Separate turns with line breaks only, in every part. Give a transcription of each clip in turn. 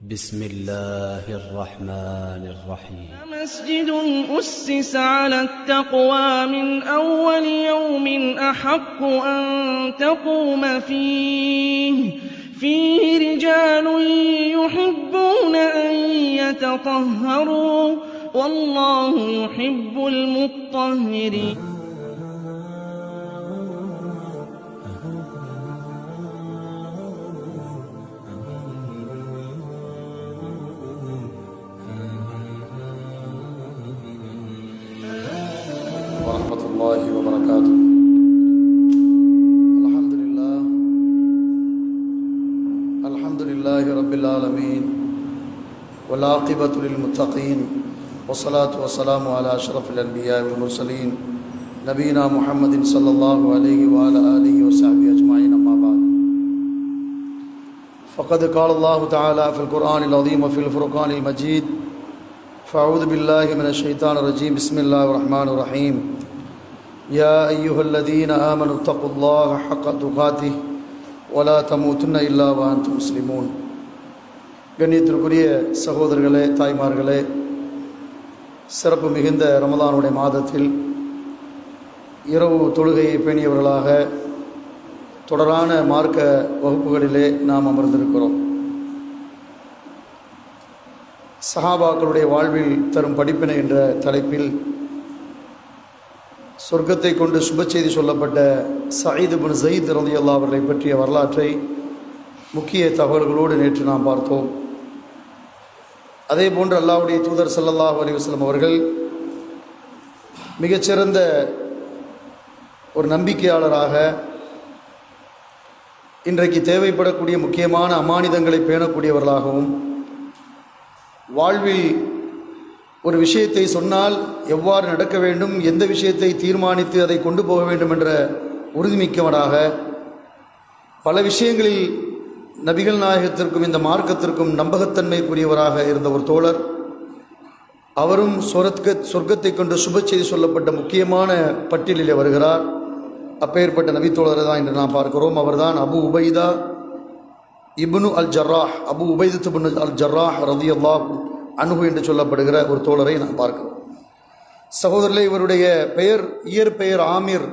بسم الله الرحمن الرحيم
مسجد أسس على التقوى من أول يوم أحق أن تقوم فيه فيه رجال يحبون أن يتطهروا والله يحب المطهرين
ورحمة الله وبركاته الحمد لله الحمد لله رب العالمين والعاقبة للمتقين والصلاة والسلام على أشرف الأنبياء والمرسلين نبينا محمد صلى الله عليه وعلى آله وصحبه أجمعين أما بعد فقد قال الله تعالى في القرآن العظيم وفي الفرقان المجيد فأعوذ بالله من الشيطان الرجيم بسم الله الرحمن الرحيم يا أيها الذين آمنوا اتقوا الله حق تقاته ولا تموتن إلا وأنتم مسلمون கண்ணியத்திற்குரிய சகோதரர்களே தாய்மார்களே சிறப்பு மிகுந்த ரமதானுடைய மாதத்தில் இரவு தொழுகையை பேணியவர்களாக தொடரான மார்க்க வகுப்புகளிலே நாம் அமர்ந்திருக்கிறோம் சஹாபாக்களுடைய வாழ்வில் தரும் படிப்பினை என்ற தலைப்பில் சொர்க்கத்தை கொண்டு சுப செய்தி சொல்லப்பட்ட சயீது பின் ஜயீத் ரதியல்லா அவர்களை பற்றிய வரலாற்றை முக்கிய தகவல்களோடு நேற்று நாம் பார்த்தோம் அதே போன்று அல்லாவுடைய தூதர் சல்லல்லாஹு அலி வஸ்லம் அவர்கள் மிகச்சிறந்த ஒரு நம்பிக்கையாளராக இன்றைக்கு தேவைப்படக்கூடிய முக்கியமான அமானிதங்களை பேணக்கூடியவர்களாகவும் வாழ்வில் ஒரு விஷயத்தை சொன்னால் எவ்வாறு நடக்க வேண்டும் எந்த விஷயத்தை தீர்மானித்து அதை கொண்டு போக வேண்டும் என்ற உறுதிமிக்கவனாக பல விஷயங்களில் நபிகள் நாயகத்திற்கும் இந்த மார்க்கத்திற்கும் நம்பகத்தன்மைக்குரியவராக இருந்த ஒரு தோழர் அவரும் சொர்க்க சொர்க்கத்தை கொண்டு சுப செய்தி சொல்லப்பட்ட முக்கியமான பட்டியலில் வருகிறார் அப்பேற்பட்ட நபித்தோழரை தான் இன்று நாம் பார்க்கிறோம் அவர்தான் அபு உபைதா இப்னு அல் ஜர்ராஹ் அபு உபைதத் இப்னு அல் ஜர்ராஹ் ரதி அல்லாஹ் அனுகு என்று சொல்லப்படுகிற ஒரு தோழரை நாம் பார்க்கிறோம் சகோதரர்களே இவருடைய பெயர் இயற்பெயர் ஆமீர்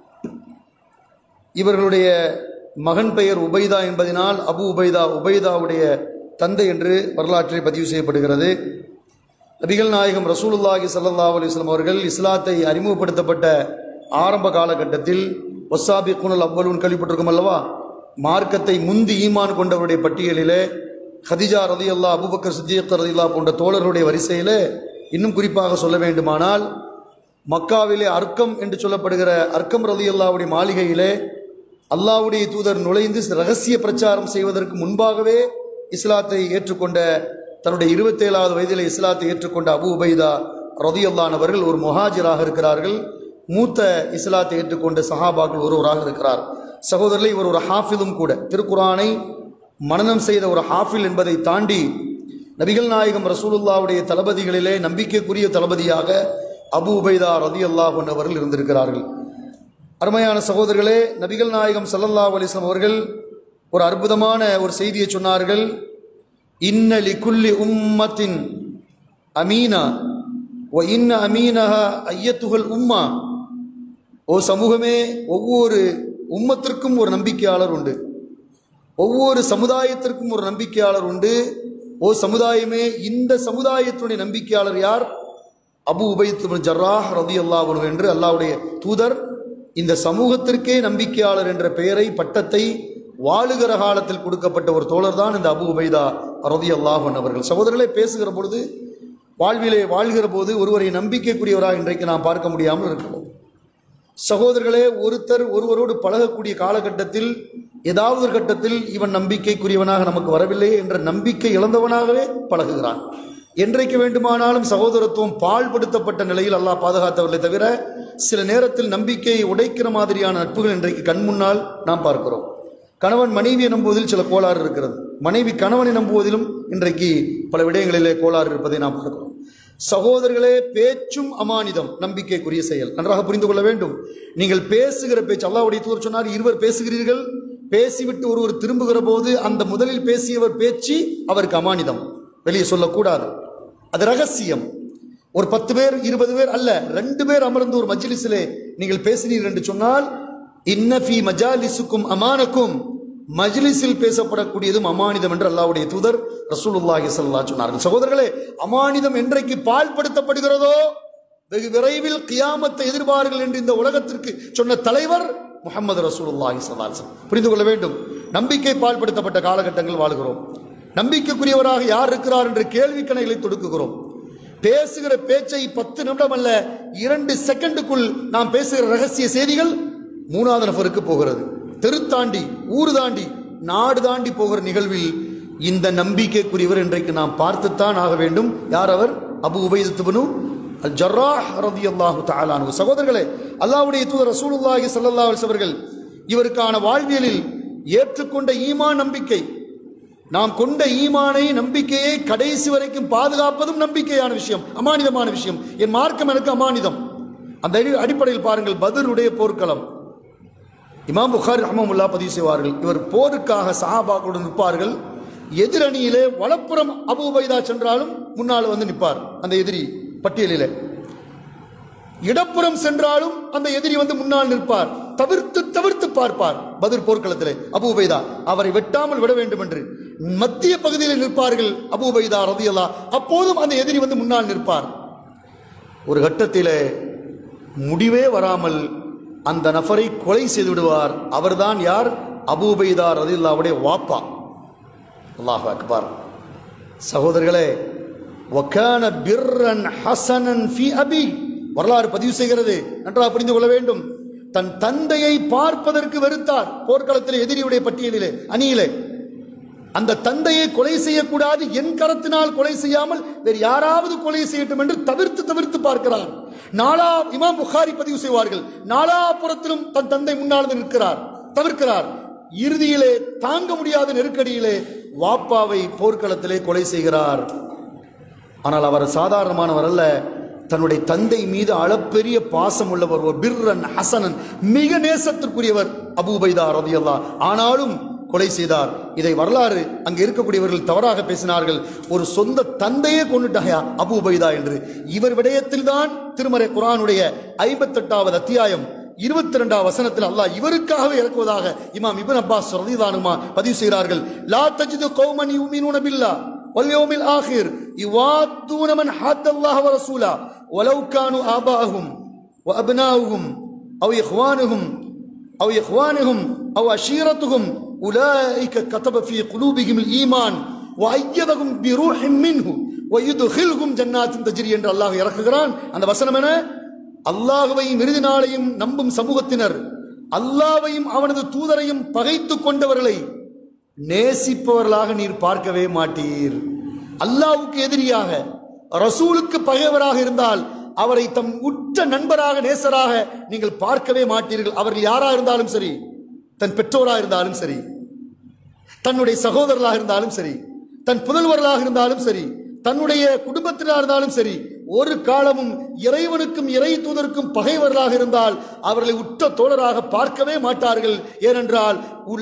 இவர்களுடைய மகன் பெயர் உபைதா என்பதனால் அபு உபைதா உபைதாவுடைய தந்தை என்று வரலாற்றில் பதிவு செய்யப்படுகிறது நபிகள் நாயகம் ரசூலுல்லாஹி சல்லா அலிஸ்லாம் அவர்கள் இஸ்லாத்தை அறிமுகப்படுத்தப்பட்ட ஆரம்ப காலகட்டத்தில் ஒசாபி குனல் அவ்வளூன் கேள்விப்பட்டிருக்கும் அல்லவா மார்க்கத்தை முந்தி ஈமான் கொண்டவருடைய பட்டியலிலே ஹதிஜா ரதி அல்லா அபுபக்கர் சித்தியக் ரதில்லா போன்ற தோழர்களுடைய வரிசையில் இன்னும் குறிப்பாக சொல்ல வேண்டுமானால் மக்காவிலே அர்க்கம் என்று சொல்லப்படுகிற அர்க்கம் ரதி அல்லாவுடைய மாளிகையிலே அல்லாவுடைய தூதர் நுழைந்து ரகசிய பிரச்சாரம் செய்வதற்கு முன்பாகவே இஸ்லாத்தை ஏற்றுக்கொண்ட தன்னுடைய இருபத்தேழாவது வயதில் இஸ்லாத்தை ஏற்றுக்கொண்ட அபு உபைதா ரதி அல்லானவர்கள் ஒரு மொஹாஜிராக இருக்கிறார்கள் மூத்த இஸ்லாத்தை ஏற்றுக்கொண்ட சஹாபாக்கள் ஒருவராக இருக்கிறார் சகோதரர்களே இவர் ஒரு ஹாஃபிலும் கூட திருக்குரானை மனனம் செய்த ஒரு ஹாஃபில் என்பதை தாண்டி நபிகள் நாயகம் ரசூலுல்லாவுடைய தளபதிகளிலே நம்பிக்கைக்குரிய தளபதியாக அபு உபைதா ரதி அல்லாஹ் அவர்கள் இருந்திருக்கிறார்கள் அருமையான சகோதரர்களே நபிகள் நாயகம் சல்லல்லா அலிஸ்லாம் அவர்கள் ஒரு அற்புதமான ஒரு செய்தியை சொன்னார்கள் இன்னலி குல்லி உம்மத்தின் அமீனா ஒ இன்ன அமீனஹ ஐயத்துகள் உம்மா ஓ சமூகமே ஒவ்வொரு உம்மத்திற்கும் ஒரு நம்பிக்கையாளர் உண்டு ஒவ்வொரு சமுதாயத்திற்கும் ஒரு நம்பிக்கையாளர் உண்டு ஓ சமுதாயமே இந்த சமுதாயத்தினுடைய நம்பிக்கையாளர் யார் அபு உபயத்து ஜர்ராஹ் ரதி அல்லாஹ் என்று அல்லாவுடைய தூதர் இந்த சமூகத்திற்கே நம்பிக்கையாளர் என்ற பெயரை பட்டத்தை வாழுகிற காலத்தில் கொடுக்கப்பட்ட ஒரு தோழர் தான் இந்த அபு உபைதா ரதி அல்லாஹன் அவர்கள் சகோதரர்களே பேசுகிற பொழுது வாழ்விலே வாழ்கிற போது ஒருவரை நம்பிக்கைக்குரியவராக இன்றைக்கு நாம் பார்க்க முடியாமல் இருக்கிறோம் சகோதரர்களே ஒருத்தர் ஒருவரோடு பழகக்கூடிய காலகட்டத்தில் ஏதாவது ஒரு கட்டத்தில் இவன் நம்பிக்கைக்குரியவனாக நமக்கு வரவில்லை என்ற நம்பிக்கை இழந்தவனாகவே பழகுகிறான் என்றைக்கு வேண்டுமானாலும் சகோதரத்துவம் பாழ்படுத்தப்பட்ட நிலையில் அல்லாஹ் பாதுகாத்தவர்களை தவிர சில நேரத்தில் நம்பிக்கையை உடைக்கிற மாதிரியான நட்புகள் இன்றைக்கு கண் முன்னால் நாம் பார்க்கிறோம் கணவன் மனைவியை நம்புவதில் சில கோளாறு இருக்கிறது மனைவி கணவனை நம்புவதிலும் இன்றைக்கு பல விடயங்களிலே கோளாறு இருப்பதை நாம் பார்க்கிறோம் சகோதரர்களே பேச்சும் அமானிதம் நம்பிக்கைக்குரிய செயல் நன்றாக புரிந்து கொள்ள வேண்டும் நீங்கள் பேசுகிற பேச்சு அல்லாவுடைய தூதர் சொன்னார் இருவர் பேசுகிறீர்கள் பேசிவிட்டு ஒருவர் திரும்புகிற போது அந்த முதலில் பேசியவர் பேச்சு அவருக்கு அமானிதம் வெளியே சொல்லக்கூடாது அது ரகசியம் ஒரு பத்து பேர் இருபது பேர் அல்ல ரெண்டு பேர் அமர்ந்து ஒரு மஜ்லிஸிலே நீங்கள் பேசினீர்கள் என்று சொன்னால் இன்னஃபி மஜாலிசுக்கும் அமானக்கும் மஜ்லிஸில் பேசப்படக்கூடியதும் அமானிதம் என்று அல்லாஹ்வுடைய தூதர் ரசூலுல்லாஹி ஸல்லல்லாஹு சொன்னார்கள் சகோதரர்களே அமானிதம் என்றைக்கு பாழ்படுத்தப்படுகிறதோ வெகு விரைவில் கியாமத்தை எதிர்பார்கள் என்று இந்த உலகத்திற்கு சொன்ன தலைவர் முகமது ரசூலுல்லாஹி ஸல்லல்லாஹு அலைஹி வஸல்லம் புரிந்து கொள்ள வேண்டும் நம்பிக்கை பாழ்படுத்தப்பட்ட காலகட்டங்கள் வாழுகிறோம் நம்பிக்கைக்குரியவராக யார் இருக்கிறார் என்று கேள்வி கணைகளை தொடுக்குகிறோம் பேசுகிற பேச்சை பத்து நிமிடம் அல்ல இரண்டு செகண்டுக்குள் நாம் பேசுகிற ரகசிய செய்திகள் மூணாவது நபருக்கு போகிறது தெரு தாண்டி ஊர் தாண்டி நாடு தாண்டி போகிற நிகழ்வில் இந்த நம்பிக்கைக்குரியவர் இன்றைக்கு நாம் பார்த்துத்தான் ஆக வேண்டும் யார் அவர் அபு உபைதத்துபனு அல் ஜர்ராஹ் ரதியல்லாஹு தஆலானு சகோதரர்களே அல்லாஹ்வுடைய தூதர் ரசூலுல்லாஹி ஸல்லல்லாஹு அலைஹி அவர்கள் இவருக்கான வாழ்வியலில் ஏற்றுக்கொண்ட ஈமான் நம்பிக்கை நாம் கொண்ட ஈமானை நம்பிக்கையை கடைசி வரைக்கும் பாதுகாப்பதும் நம்பிக்கையான விஷயம் அமானிதமான விஷயம் என் மார்க்கம் எனக்கு அமானிதம் அந்த அடி- அடிப்படையில் பாருங்கள் பதருடைய போர்க்களம் இமாம் புகாரி ரஹ்மமுல்லா பதிவு செய்வார்கள் இவர் போருக்காக சஹாபாக்களுடன் நிற்பார்கள் எதிரணியிலே வலப்புறம் அபூ உபைதா சென்றாலும் முன்னால் வந்து நிற்பார் அந்த எதிரி பட்டியலிலே இடப்புறம் சென்றாலும் அந்த எதிரி வந்து முன்னால் நிற்பார் தவிர்த்து தவிர்த்து பார்ப்பார் பதில் போர்க்களத்திலே அபூ உபைதா அவரை வெட்டாமல் விட வேண்டும் என்று மத்திய பகுதியில் நிற்பார்கள் அபூ உபைதா ரதியல்லா அப்போதும் அந்த எதிரி வந்து முன்னால் நிற்பார் ஒரு கட்டத்திலே முடிவே வராமல் அந்த நபரை கொலை செய்து விடுவார் அவர்தான் யார் அபூ உபைதா ரதியல்லாவுடைய வாப்பா அல்லாஹ் அக்பர் சகோதரர்களே வக்கான பிர்ரன் ஹசனன் ஃபி அபி வரலாறு பதிவு செய்கிறது நன்றாக புரிந்து கொள்ள வேண்டும் தன் தந்தையை பார்ப்பதற்கு வெறுத்தார் போர்க்களத்தில் எதிரியுடைய பட்டியலிலே அணியிலே அந்த தந்தையை கொலை செய்யக்கூடாது என் கரத்தினால் கொலை செய்யாமல் வேறு யாராவது கொலை செய்யட்டும் என்று தவிர்த்து தவிர்த்து பார்க்கிறார் நாலா இமாம் புகாரி பதிவு செய்வார்கள் நாலாபுறத்திலும் தன் தந்தை முன்னால் வந்து நிற்கிறார் தவிர்க்கிறார் இறுதியிலே தாங்க முடியாத நெருக்கடியிலே வாப்பாவை போர்க்களத்திலே கொலை செய்கிறார் ஆனால் அவர் சாதாரணமானவர் அல்ல தன்னுடைய தந்தை மீது அளப்பெரிய பாசம் உள்ளவர் ஒரு பிர்ரன் ஹசனன் மிக நேசத்திற்குரியவர் அபூபைதா ரதியல்லா ஆனாலும் கொலை செய்தார் இதை வரலாறு அங்க இருக்கக்கூடியவர்கள் தவறாக பேசினார்கள் ஒரு சொந்த தந்தையே கொண்டுட்டாயா அபூபைதா என்று இவர் விடயத்தில் தான் திருமறை குரானுடைய ஐம்பத்தெட்டாவது அத்தியாயம் இருபத்தி ரெண்டாம் வசனத்தில் அல்லாஹ் இவருக்காகவே இறக்குவதாக இமாம் இப்னு அப்பாஸ் ரலியல்லாஹுமா பதிவு செய்கிறார்கள் லா தஜிது கௌமன் யுமினூன பில்லா واليوم الآخر يوادون من حاد الله ورسوله ولو كانوا آباءهم وأبناؤهم أو إخوانهم أو إخوانهم أو عشيرتهم أولئك كتب في قلوبهم الإيمان وأيدهم بروح منه ويدخلهم جنات تجري என்று அல்லாஹ் இறக்குகிறான் அந்த வசனம் என அல்லாஹுவையும் இறுதி நாளையும் நம்பும் சமூகத்தினர் அல்லாஹ்வையும் அவனது தூதரையும் பகைத்துக் கொண்டவர்களை நேசிப்பவர்களாக நீர் பார்க்கவே மாட்டீர் அல்லாவுக்கு எதிரியாக ரசூலுக்கு பகைவராக இருந்தால் அவரை தம் உற்ற நண்பராக நேசராக நீங்கள் பார்க்கவே மாட்டீர்கள் அவர்கள் யாரா இருந்தாலும் சரி தன் பெற்றோராக இருந்தாலும் சரி தன்னுடைய சகோதரர்களாக இருந்தாலும் சரி தன் புதல்வர்களாக இருந்தாலும் சரி தன்னுடைய குடும்பத்தினார் இருந்தாலும் சரி ஒரு காலமும் இறைவனுக்கும் இறை தூதருக்கும் பகைவர்களாக இருந்தால் அவர்களை உற்ற தோழராக பார்க்கவே மாட்டார்கள் ஏனென்றால்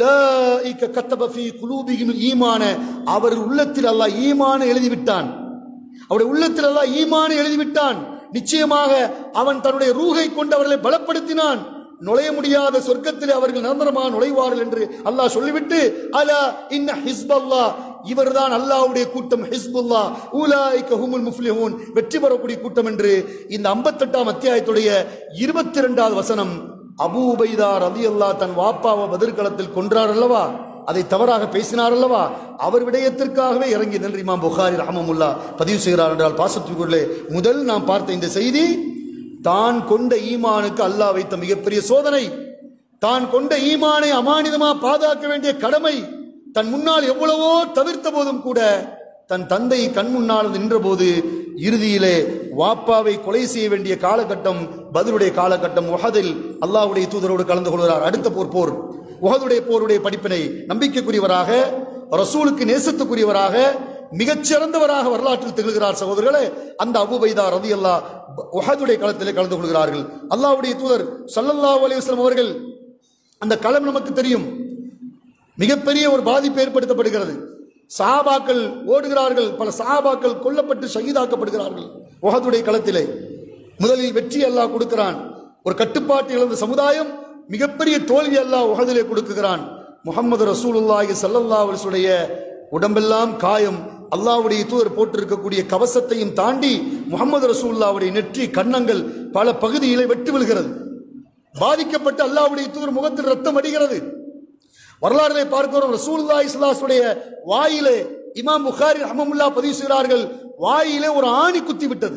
உலக கத்தபி குலூபிகின் ஈமான அவர் உள்ளத்தில் அல்லாஹ் ஈமான எழுதிவிட்டான் அவருடைய உள்ளத்தில் அல்லாஹ் ஈமான எழுதிவிட்டான் நிச்சயமாக அவன் தன்னுடைய ரூகை கொண்டு அவர்களை பலப்படுத்தினான் நுழைய முடியாத சொர்க்கத்தில் அவர்கள் நிரந்தரமாக நுழைவார்கள் என்று அல்லாஹ் சொல்லிவிட்டு அலா இன்ன ஹிஸ்பல்லா இவர்தான் அல்லாஹ்வுடைய கூட்டம் ஹிஸ்புல்லா ஊலாய்க ஹுமுல் முஃப்லிஹூன் வெற்றி பெறக்கூடிய கூட்டம் என்று இந்த 58ஆம் அத்தியாயத்துடைய இருபத்தி இரண்டாவது வசனம் அபூ உபைதா ரலியல்லாஹ் தன் வாப்பாவை பதிர்களத்தில் கொன்றார் அல்லவா அதை தவறாக பேசினார் அல்லவா அவர் விடயத்திற்காகவே இறங்கி நன்றி இமாம் புகாரி ரஹமமுல்லா பதிவு செய்கிறார் என்றால் பாசத்துக்குள்ளே முதல் நாம் பார்த்த இந்த செய்தி தான் கொண்ட ஈமானுக்கு அல்லாஹ் வைத்த மிகப்பெரிய சோதனை தான் கொண்ட ஈமானை அமானிதமா பாதுகாக்க வேண்டிய கடமை தன் முன்னால் எவ்வளவோ தவிர்த்த போதும் கூட தன் தந்தை கண் முன்னால் நின்ற போது இறுதியிலே வாப்பாவை கொலை செய்ய வேண்டிய காலகட்டம் பதிலுடைய காலகட்டம் உஹதில் அல்லாஹ்வுடைய தூதரோடு கலந்து கொள்கிறார் அடுத்த போர் போர் உஹதுடைய போருடைய படிப்பினை நம்பிக்கைக்குரியவராக ரசூலுக்கு நேசத்துக்குரியவராக மிகச்சிறந்தவராக வரலாற்றில் திகழ்கிறார் சகோதரர்களே அந்த அபுபைதா ரதி அல்லா உஹதுடைய களத்திலே கலந்து கொள்கிறார்கள் அல்லாஹ்வுடைய தூதர் ஸல்லல்லாஹு அலைஹி வஸல்லம் அவர்கள் அந்த களம் நமக்கு தெரியும் மிகப்பெரிய ஒரு பாதிப்பு ஏற்படுத்தப்படுகிறது சஹாபாக்கள் ஓடுகிறார்கள் பல சஹாபாக்கள் கொல்லப்பட்டு ஷஹீதாக்கப்படுகிறார்கள் உஹதுடைய களத்திலே முதலில் வெற்றி அல்லாஹ் கொடுக்கிறான் ஒரு கட்டுப்பாட்டு இழந்த சமுதாயம் மிகப்பெரிய தோல்வி அல்லாஹ் உஹதிலே கொடுக்குகிறான் முகமது ரசூலுல்லாஹி ஸல்லல்லாஹு அலைஹி வஸல்லுடைய உடம்பெல்லாம் காயம் அல்லாஹ்வுடைய தூதர் போட்டிருக்கக்கூடிய கவசத்தையும் தாண்டி முகமது ரசூலுல்லாஹ்வுடைய நெற்றி கன்னங்கள் பல பகுதியிலே வெட்டு விழுகிறது பாதிக்கப்பட்டு அல்லாஹ்வுடைய தூதர் முகத்தில் ரத்தம் அடிகிறது வரலாறுகளை பார்க்கிறோம் ரசூலுல்லாஹி ஸல்லல்லாஹுடைய வாயிலே இமாம் புகாரி ரஹ்மமுல்லா பதிவு செய்கிறார்கள் வாயிலே ஒரு ஆணி குத்தி விட்டது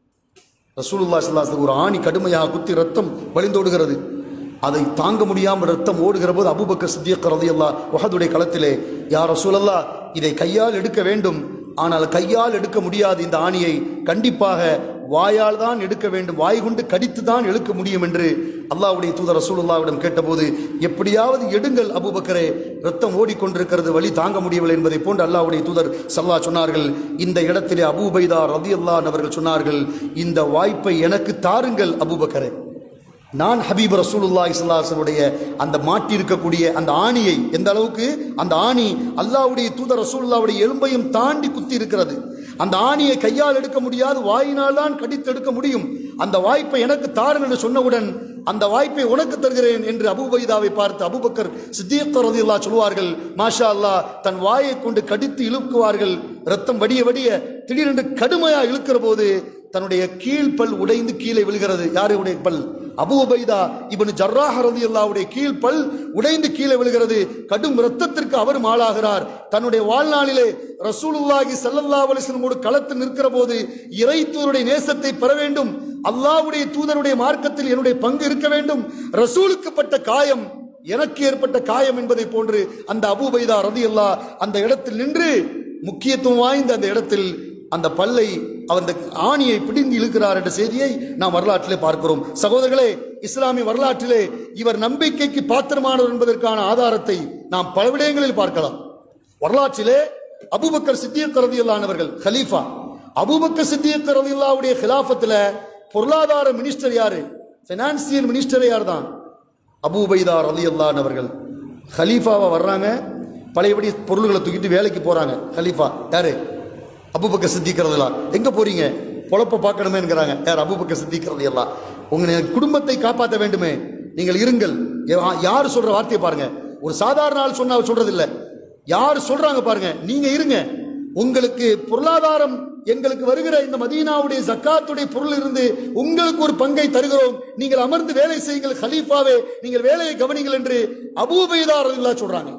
ரசூலுல்லாஹி ஸல்லல்லாஹு ஒரு ஆணி கடுமையாக குத்தி ரத்தம் வழிந்தோடுகிறது அதை தாங்க முடியாமல் ரத்தம் ஓடுகிற போது அபூபக்கர் சித்தியக் ரலியல்லாஹ் உஹதுடைய களத்திலே யா ரசூலல்லாஹ் இதை கையால் எடுக்க வேண்டும் ஆனால் கையால் எடுக்க முடியாது இந்த ஆணியை கண்டிப்பாக வாயால் தான் எடுக்க வேண்டும் வாய் கொண்டு கடித்து தான் எடுக்க முடியும் என்று அல்லாஹ்வுடைய தூதர் ரசூலுல்லாவிடம் கேட்டபோது எப்படியாவது எடுங்கள் அபூபக்கரே ரத்தம் ஓடிக்கொண்டிருக்கிறது வழி தாங்க முடியவில்லை என்பதை போன்று அல்லாஹ்வுடைய தூதர் சல்லா சொன்னார்கள் இந்த இடத்திலே அபூபைதா ரதி அவர்கள் சொன்னார்கள் இந்த வாய்ப்பை எனக்கு தாருங்கள் அபூபக்கரே நான் ஹபீப் ரசூலுல்லாஹி ஸல்லல்லாஹுடைய அந்த மாட்டி இருக்கக்கூடிய அந்த ஆணியை எந்த அளவுக்கு அந்த ஆணி அல்லாஹ்வுடைய தூதர் ரசூலுல்லாஹ்வுடைய எலும்பையும் தாண்டி குத்தி இருக்கிறது அந்த ஆணியை கையால் எடுக்க முடியாது வாயினால் தான் கடித்து எடுக்க முடியும் அந்த வாய்ப்பை எனக்கு தாருங்கள் என்று சொன்னவுடன் அந்த வாய்ப்பை உனக்கு தருகிறேன் என்று அபூபைதாவை பார்த்து அபூபக்கர் சித்தியக் ரலியல்லாஹு சொல்வார்கள் மாஷா அல்லாஹ் தன் வாயை கொண்டு கடித்து இழுக்குவார்கள் ரத்தம் வடிய வடிய திடீரென்று கடுமையா இழுக்கிற போது தன்னுடைய கீழ்ப்பல் உடைந்து கீழே விழுகிறது யாருடைய பல் அபு உபைதா இவனு ஜர்ராஹ் ரலியல்லாஹுடைய கீழ்ப்பல் உடைந்து கீழே விழுகிறது கடும் இரத்தத்திற்கு அவரும் ஆளாகிறார் தன்னுடைய வாழ்நாளிலே ரசூலுல்லாஹி ஸல்லல்லாஹு அலைஹி வஸல்லமோடு களத்தில் நிற்கிற போது இறைத்தூருடைய நேசத்தை பெற வேண்டும் அல்லாஹ்வுடைய தூதருடைய மார்க்கத்தில் என்னுடைய பங்கு இருக்க வேண்டும் ரசூலுக்கு பட்ட காயம் எனக்கு ஏற்பட்ட காயம் என்பதை போன்று அந்த அபூபைதா ரதி அந்த இடத்தில் நின்று முக்கியத்துவம் வாய்ந்த அந்த இடத்தில் அந்த பல்லை அந்த ஆணியை பிடிந்து இழுக்கிறார் என்ற செய்தியை நாம் வரலாற்றிலே பார்க்கிறோம் சகோதரர்களே இஸ்லாமிய வரலாற்றிலே இவர் நம்பிக்கைக்கு பாத்திரமானவர் என்பதற்கான ஆதாரத்தை நாம் பல விடயங்களில் பார்க்கலாம் வரலாற்றிலே அபூபக்கர் சித்தியக் ரதியல்லானவர்கள் ஹலீஃபா அபூபக்கர் சித்தியக் ரதியல்லாவுடைய ஹிலாஃபத்துல பொருளாதார மினிஸ்டர் யாரு பினான்சியல் மினிஸ்டர் யார் தான் அபூபைதா ரலியல்லான் அவர்கள் ஹலீஃபாவா வர்றாங்க பழையபடி பொருள்களை தூக்கிட்டு வேலைக்கு போறாங்க ஹலீஃபா யாரு அபூபக்கர் சித்திக்கிறதுலாம் எங்க போறீங்க பொழப்ப பார்க்கணுமேங்கிறாங்க யார் அபூபக்கர் சித்திக்கிறது எல்லாம் உங்க குடும்பத்தை காப்பாற்ற வேண்டுமே நீங்கள் இருங்கள் யா- யார் சொல்ற வார்த்தையை பாருங்க ஒரு சாதாரண ஆள் சொன்னா சொல்றது இல்ல யார் சொல்றாங்க பாருங்க நீங்க இருங்க உங்களுக்கு பொருளாதாரம் எங்களுக்கு வருகிற இந்த மதீனாவுடைய ஜக்காத்துடைய பொருள் இருந்து உங்களுக்கு ஒரு பங்கை தருகிறோம் நீங்கள் அமர்ந்து வேலை செய்யுங்கள் ஹலீஃபாவே நீங்கள் வேலையை கவனிங்கள் என்று அபூபைதார் சொல்றாங்க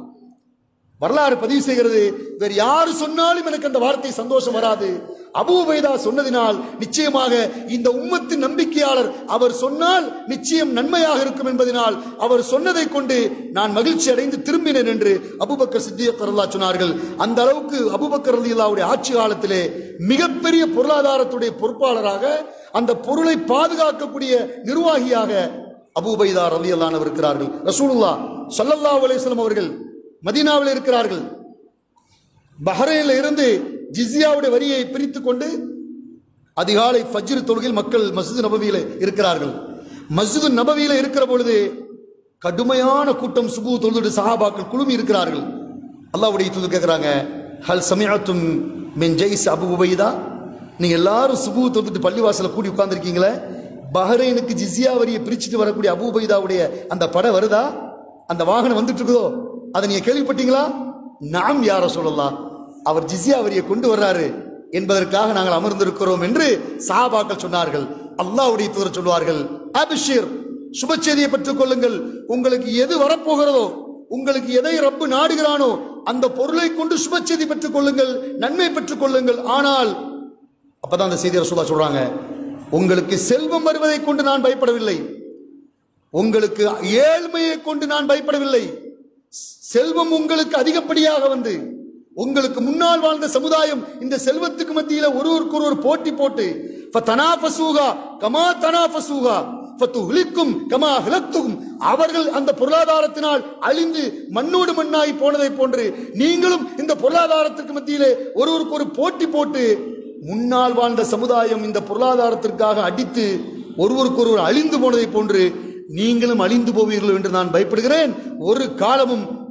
வரலாறு பதிவு செய்கிறது வேறு யாரு சொன்னாலும் எனக்கு அந்த வார்த்தை சந்தோஷம் வராது அபூபைதா சொன்னதினால் நிச்சயமாக இந்த உம்மத்தின் நம்பிக்கையாளர் அவர் சொன்னால் நிச்சயம் நன்மையாக இருக்கும் என்பதனால் அவர் சொன்னதை கொண்டு நான் மகிழ்ச்சி அடைந்து திரும்பினேன் என்று அபூபக்கர் சித்தியக் ரல்லா சொன்னார்கள் அந்த அளவுக்கு அபூபக்கர் ரலியல்லாவுடைய ஆட்சி காலத்திலே மிகப்பெரிய பொருளாதாரத்துடைய பொறுப்பாளராக அந்த பொருளை பாதுகாக்கக்கூடிய நிர்வாகியாக அபூபைதா ரலியல்லானவர் இருக்கிறார்கள் ரசூலுல்லாஹ் ஸல்லல்லாஹு அலைஹி வஸல்லம் அவர்கள் மதீனாவில் இருக்கிறார்கள் பஹ்ரைனில் இருந்து ஜிஸ்யாவுடைய வரியை பிரித்து கொண்டு அதிகாலை ஃபஜ்ர் தொழுகையில் மக்கள் மஸ்ஜித் நபவியில இருக்கிறார்கள் மஸ்ஜித் நபவியில இருக்கிற பொழுது கடுமையான கூட்டம் சுபு தொழுது சஹாபாக்கள் குழுமி இருக்கிறார்கள் அல்லாஹ்வுடைய தூதர் கேட்கிறாங்க ஹல் சமிஅத்தும் மின் ஜெய்ஸ் அபு உபைதா நீங்க எல்லாரும் சுபு தொழுதுட்டு பள்ளிவாசல கூடி உட்கார்ந்திருக்கீங்களே பஹ்ரைனுக்கு ஜிஸ்யா வரியை பிரிச்சுட்டு வரக்கூடிய அபு உபைதாவுடைய அந்த படம் வருதா அந்த வாகனம் வந்துட்டு இருக்குதோ அதை நீங்க கேள்விப்பட்டீங்களா நாம் யார சொல்லலாம் அவர் ஜிஸ்யா வரியை கொண்டு வர்றாரு என்பதற்காக நாங்கள் அமர்ந்திருக்கிறோம் என்று சஹாபாக்கள் சொன்னார்கள் அல்லாஹ்வுடைய தூதர் சொல்வார்கள் அபிஷிர் சுப செய்தியை பெற்றுக் கொள்ளுங்கள் உங்களுக்கு எது வரப்போகிறதோ உங்களுக்கு எதை ரப்பு நாடுகிறானோ அந்த பொருளை கொண்டு சுப செய்தி பெற்றுக் கொள்ளுங்கள் நன்மை பெற்றுக் கொள்ளுங்கள் ஆனால் அப்பதான் அந்த செய்தி ரசூலா சொல்றாங்க உங்களுக்கு செல்வம் வருவதை கொண்டு நான் பயப்படவில்லை உங்களுக்கு ஏழ்மையை கொண்டு நான் பயப்படவில்லை செல்வம் உங்களுக்கு அதிகப்படியாக வந்து உங்களுக்கு முன்னால் வாழ்ந்த சமுதாயம் இந்த செல்வத்துக்கு மத்தியில ஒருவருக்கு ஒருவர் போட்டி போட்டு ஃபதனாஃபஸூஹா கமா தனாஃபஸூஹா ஃபதுஹ்லிக்கும் கமா ஹலக்துகும் அவர்கள் அந்த பொருளாதாரத்தினால் அழிந்து மண்ணோடு மண்ணாகி போனதை போன்று நீங்களும் இந்த பொருளாதாரத்திற்கு மத்தியிலே ஒருவருக்கு ஒரு போட்டி போட்டு முன்னால் வாழ்ந்த சமுதாயம் இந்த பொருளாதாரத்திற்காக அடித்து ஒருவருக்கு ஒருவர் அழிந்து போனதை போன்று நீங்களும் அழிந்து போவீர்கள் என்று நான் பயப்படுகிறேன் ஒரு காலமும்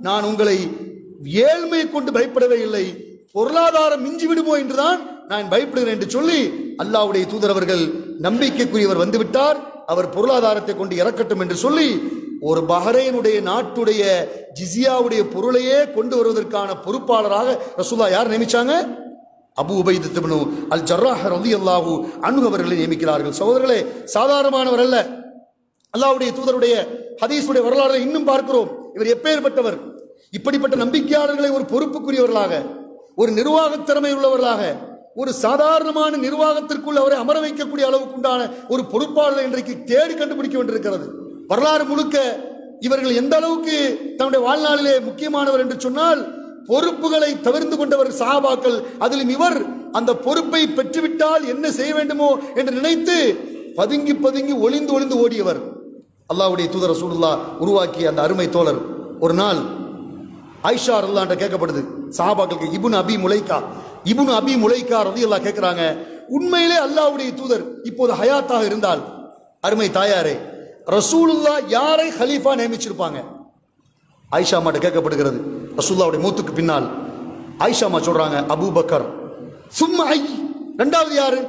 நான் உங்களை ஏழ்மை கொண்டு பயப்படவே இல்லை பொருளாதாரம் மிஞ்சி விடுமோ என்றுதான் நான் பயப்படுகிறேன் என்று சொல்லி அல்லாஹ்வுடைய தூதர் அவர்கள் நம்பிக்கைக்குரியவர் வந்துவிட்டார் அவர் பொருளாதாரத்தை கொண்டு இறக்கட்டும் என்று சொல்லி ஒரு பஹ்ரைனுடைய நாட்டுடைய ஜிசியாவுடைய பொருளையே கொண்டு வருவதற்கான பொறுப்பாளராக ரசூலா யார் நியமிச்சாங்க அபு உபைது திப்னு அல் ஜர்ராஹ் ரலியல்லாஹு அன்ஹு அவர்களை நியமிக்கிறார்கள் சகோதரர்களே சாதாரணமானவர் அல்ல அல்லாஹ்வுடைய தூதருடைய ஹதீஸுடைய வரலாறு இன்னும் பார்க்கிறோம் இவர் எப்பேற்பட்டவர் இப்படிப்பட்ட நம்பிக்கையாளர்களை ஒரு பொறுப்புக்குரியவர்களாக ஒரு நிர்வாக திறமை உள்ளவர்களாக ஒரு சாதாரணமான நிர்வாகத்திற்குள் அவரை அமர வைக்கக்கூடிய அளவுக்கு உண்டான ஒரு பொறுப்பாளர் இன்றைக்கு தேடி கண்டுபிடிக்க வேண்டியிருக்கிறது வரலாறு முழுக்க இவர்கள் எந்த அளவுக்கு தன்னுடைய வாழ்நாளிலே முக்கியமானவர் என்று சொன்னால் பொறுப்புகளை தவிர்த்து கொண்டவர் சஹாபாக்கள் அதிலும் இவர் அந்த பொறுப்பை பெற்றுவிட்டால் என்ன செய்ய வேண்டுமோ என்று நினைத்து பதுங்கி பதுங்கி ஒளிந்து ஒளிந்து ஓடியவர் அல்லாஹ்வுடைய தூதர் ரசூலுல்லாஹ் உருவாக்கிய அந்த அருமை தோழர் ஒரு நாள் ஆயிஷா ரல்லான்ற கேட்கப்படுது சஹாபாக்களுக்கு இபுன் அபி முலைக்கா இபுன் அபி முலைக்கா ரலியல்லாஹ் கேட்கிறாங்க உண்மையிலே அல்லாஹ்வுடைய தூதர் இப்போது ஹயாத்தாக இருந்தால் அருமை தாயாரே ரசூலுல்லாஹ் யாரை ஹலீஃபா நியமிச்சிருப்பாங்க ஆயிஷா அம்மாட்ட கேட்கப்படுகிறது ரசூல்லாவுடைய மூத்துக்கு பின்னால் ஆயிஷா அம்மா சொல்றாங்க அபூபக்கர் சும்மா ஐ ரெண்டாவது யாரு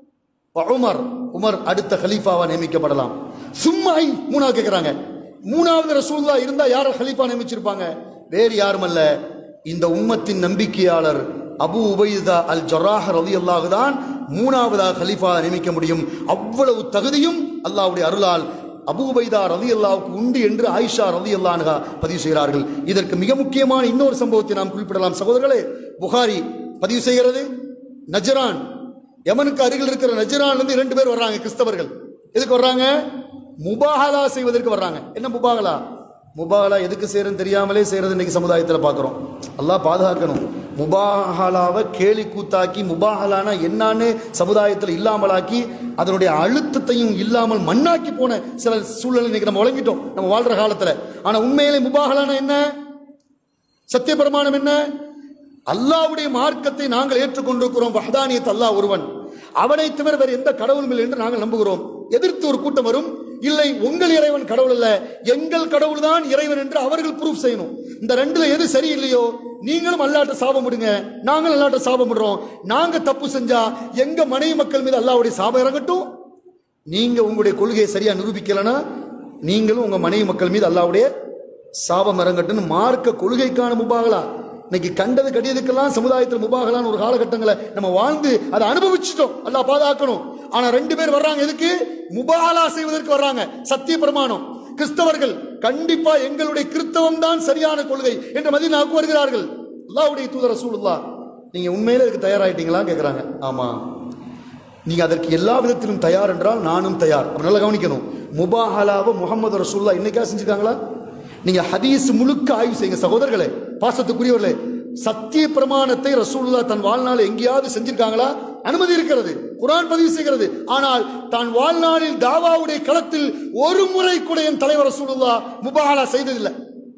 உமர் உமர் அடுத்த ஹலீஃபாவா நியமிக்கப்படலாம் சும்மா ஐ மூணாவது கேட்கிறாங்க மூணாவது ரசூல்லா இருந்தா யார ஹலீஃபா நியமிச்சிருப்பாங்க வேறு யாரும் அல்ல இந்த உம்மத்தின் நம்பிக்கையாளர் அபு உபைதா அல் ஜராஹ் ரலி தான் மூணாவதாக ஹலீஃபா நியமிக்க முடியும் அவ்வளவு தகுதியும் அல்லாஹ்வுடைய அருளால் அபு உபைதா ரலி அல்லாவுக்கு உண்டு என்று ஆயிஷா ரலி அல்லான்ஹா பதிவு செய்கிறார்கள் இதற்கு மிக முக்கியமான இன்னொரு சம்பவத்தை நாம் குறிப்பிடலாம் சகோதரர்களே புகாரி பதிவு செய்கிறது நஜரான் யமனுக்கு அருகில் இருக்கிற நஜரான்ல இருந்து இரண்டு பேர் வர்றாங்க கிறிஸ்தவர்கள் எதுக்கு வர்றாங்க முபாகலா செய்வதற்கு வர்றாங்க என்ன முபாகலா முபாகலா எதுக்கு செய்யறதுன்னு தெரியாமலே செய்யறது இன்னைக்கு சமுதாயத்தில் பார்க்குறோம் அல்லாஹ் பாதுகாக்கணும் முபாஹலாவை கேலி கூத்தாக்கி முபாஹலானா என்னன்னு சமுதாயத்தில் இல்லாமலாக்கி அதனுடைய அழுத்தத்தையும் இல்லாமல் மண்ணாக்கி போன சில சூழ்நிலை இன்னைக்கு நம்ம வழங்கிட்டோம் நம்ம வாழ்ற காலத்தில் ஆனா உண்மையிலே முபாஹலானா என்ன சத்திய பிரமாணம் என்ன அல்லாவுடைய மார்க்கத்தை நாங்கள் ஏற்றுக்கொண்டிருக்கிறோம் வஹதானியத் அல்லாஹ் ஒருவன் அவனை தவிர வேறு எந்த கடவுளும் இல்லை என்று நாங்கள் நம்புகிறோம் எதிர்த்து ஒரு கூட்டம் வரும் இல்லை உங்கள் இறைவன் கடவுள் அல்ல எங்கள் கடவுள் தான் இறைவன் என்று அவர்கள் ப்ரூஃப் செய்யணும் இந்த ரெண்டுல எது சரியில்லையோ நீங்களும் அல்லாட்ட சாபம் விடுங்க நாங்களும் அல்லாட்ட சாபம் விடுறோம் நாங்க தப்பு செஞ்சா எங்க மனைவி மக்கள் மீது அல்லாவுடைய சாபம் இறங்கட்டும் நீங்க உங்களுடைய கொள்கையை சரியா நிரூபிக்கலனா நீங்களும் உங்க மனைவி மக்கள் மீது அல்லாவுடைய சாபம் இறங்கட்டும்னு மார்க்க கொள்கைக்கான முபாகலா இன்னைக்கு கண்டது கடியதுக்கெல்லாம் சமுதாயத்தில் முபாகலான்னு ஒரு காலகட்டங்களை நம்ம வாழ்ந்து அதை அனுபவிச்சிட்டோம் அல்லாஹ் பாதுகாக்கணும் ஆனா ரெண்டு பேர் வர்றாங்க எதுக்கு முபாகலா செய்வதற்கு வர்றாங்க சத்திய பிரமாணம் கிறிஸ்தவர்கள் கண்டிப்பா எங்களுடைய கிறிஸ்தவம் தான் சரியான கொள்கை என்று மதினாவுக்கு வருகிறார்கள் அல்லாஹ்வுடைய தூதர் ரசூலுல்லாஹ் நீங்க உண்மையில இதுக்கு தயாராயிட்டீங்களா கேக்குறாங்க ஆமா நீங்க அதற்கு எல்லா விதத்திலும் தயார் என்றால் நானும் தயார் அப்ப நல்லா கவனிக்கணும் முபாஹலாவை முகமது ரசூல்லா இன்னைக்கா செஞ்சுக்காங்களா நீங்க ஹதீஸ் முழுக்க ஆய்வு செய்யுங்க சகோதரர்களே பாசத்துக்குரியவர்களே சத்திய பிரமாணத்தை ரசூலுல்லா தன் வாழ்நாள் எங்கேயாவது செஞ்சிருக்காங்களா அனுமதி இருக்கிறது குரான் பதிவு செய்கிறது ஆனால் தான் வாழ்நாளில் தாவாவுடைய களத்தில் ஒரு முறை கூட என் தலைவர் ரசூலுல்லா முபாஹலா செய்ததில்லை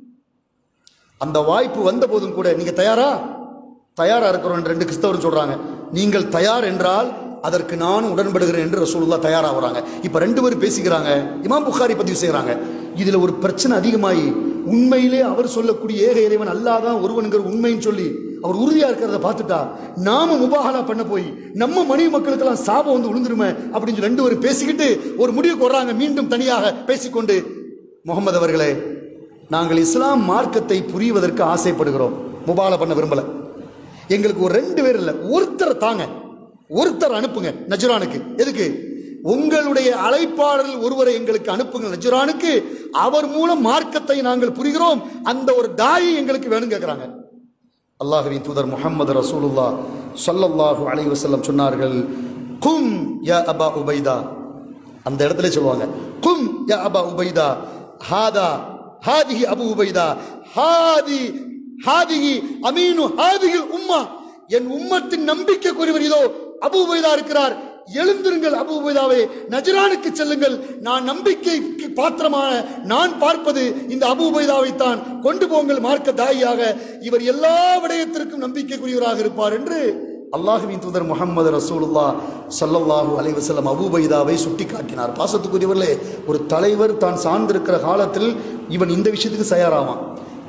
அந்த வாய்ப்பு வந்த போதும் கூட நீங்க தயாரா தயாரா இருக்கிறோம் என்று ரெண்டு கிறிஸ்தவர் சொல்றாங்க நீங்கள் தயார் என்றால் அதற்கு நானும் உடன்படுகிறேன் என்று ரசூலுல்லா தயாராகிறாங்க இப்ப ரெண்டு பேரும் பேசிக்கிறாங்க இமாம் புகாரி பதிவு செய்யறாங்க இதுல ஒரு பிரச்சனை அதிகமாகி உண்மையிலே அவர் சொல்லக்கூடிய ஏக இறைவன் அல்லாதான் ஒருவனுங்கிற உண்மைன்னு சொல்லி அவர் உறுதியா இருக்கிறத பார்த்துட்டா நாம முபாகலா பண்ண போய் நம்ம மனைவி மக்களுக்கெல்லாம் சாபம் வந்து விழுந்துருமே அப்படின்னு சொல்லி ரெண்டு பேரும் பேசிக்கிட்டு ஒரு முடிவுக்கு வர்றாங்க மீண்டும் தனியாக பேசிக்கொண்டு முகமது அவர்களே நாங்கள் இஸ்லாம் மார்க்கத்தை புரிவதற்கு ஆசைப்படுகிறோம் முபால பண்ண விரும்பல எங்களுக்கு ஒரு ரெண்டு பேர் இல்ல ஒருத்தர் தாங்க ஒருத்தர் அனுப்புங்க நஜ்ரானுக்கு எதுக்கு உங்களுடைய அழைப்பாளரில் ஒருவரை எங்களுக்கு அனுப்புங்க நஜ்ரானுக்கு அவர் மூலம் மார்க்கத்தை நாங்கள் புரிகிறோம் அந்த ஒரு தாயை எங்களுக்கு வேணும் கேட்கிறாங்க அல்லாஹுவின் தூதர் முஹம்மது ரசூலுல்லா ஸல்லல்லாஹு அலைஹி வஸல்லம் சொன்னார்கள் கும் யா அபா உபைதா அந்த இடத்துல சொல்லுவாங்க கும் யா அபா உபைதா ஹாதா ஹாதிஹி அபு உபைதா ஹாதி ஹாதிஹி அமீனு ஹாதிஹில் உம்மா என் உம்மத்தின் நம்பிக்கைக்குரியவர் இதோ அபு உபைதா இருக்கிறார் எழுந்திருங்கள் அபு உபைதாவே நஜரானுக்கு செல்லுங்கள் நான் நம்பிக்கைக்கு பாத்திரமான நான் பார்ப்பது இந்த அபு உபைதாவை தான் கொண்டு போங்கள் மார்க்க தாயாக இவர் எல்லா விடயத்திற்கும் நம்பிக்கைக்குரியவராக இருப்பார் என்று அல்லாஹுவின் தூதர் முகமது ரசூலுல்லா ஸல்லல்லாஹு அலைஹி வஸல்லம் அபூபைதாவை சுட்டி காட்டினார் பாசத்துக்குரியவர்களே ஒரு தலைவர் தான் சார்ந்திருக்கிற காலத்தில் இவன் இந்த விஷயத்துக்கு தயாராவான்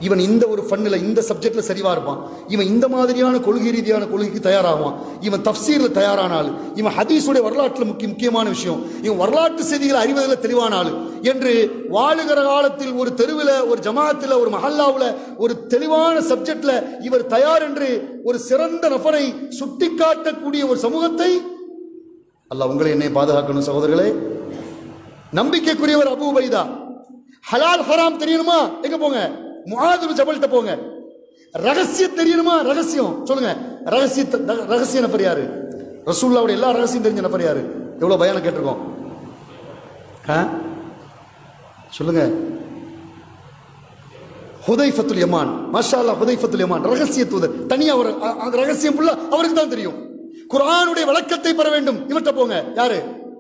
இவன் இந்த ஒரு ஃபன்னில் இந்த சப்ஜெக்ட்ல சரிவா இருப்பான் இவன் இந்த மாதிரியான கொள்கை ரீதியான கொள்கைக்கு தயாராகுவான் இவன் தஃப்சீர்ல தயாரான ஆள் இவன் ஹதீஸுடைய வரலாற்றில் முக்கிய முக்கியமான விஷயம் இவன் வரலாற்று செய்திகளை அறிவதில் தெளிவான ஆள் என்று வாழுகிற காலத்தில் ஒரு தெருவில் ஒரு ஜமாத்தில் ஒரு மஹல்லாவில் ஒரு தெளிவான சப்ஜெக்ட்ல இவர் தயார் என்று ஒரு சிறந்த நபரை சுட்டிக்காட்டக்கூடிய ஒரு சமூகத்தை அல்லாஹ் உங்களை என்னை பாதுகாக்கணும் சகோதரர்களே நம்பிக்கைக்குரியவர் அபூ உபைதா ஹலால் ஹராம் தெரியணுமா எங்க போங்க முஆது ஜபல்கிட்ட போங்க ரகசியம் தெரியணுமா ரகசியம் சொல்லுங்க ரகசிய ரகசிய நபர் யாரு ரசூல்லாவுடைய எல்லா ரகசியம் தெரிஞ்ச நபர் யாரு எவ்வளவு பயானம் கேட்டிருக்கோம் ஆ? சொல்லுங்க ஹுதைஃபத்துல் யமான் மாஷா அல்லாஹ் ஹுதைஃபத்துல் யமான் ரகசிய தூதர் தனியா ஒரு அ- அந்த ரகசியம் ஃபுல்லா அவருக்கு தான் தெரியும் குர்ஆனுடைய விளக்கத்தை பெற வேண்டும் இவர்கிட்ட போங்க யாரு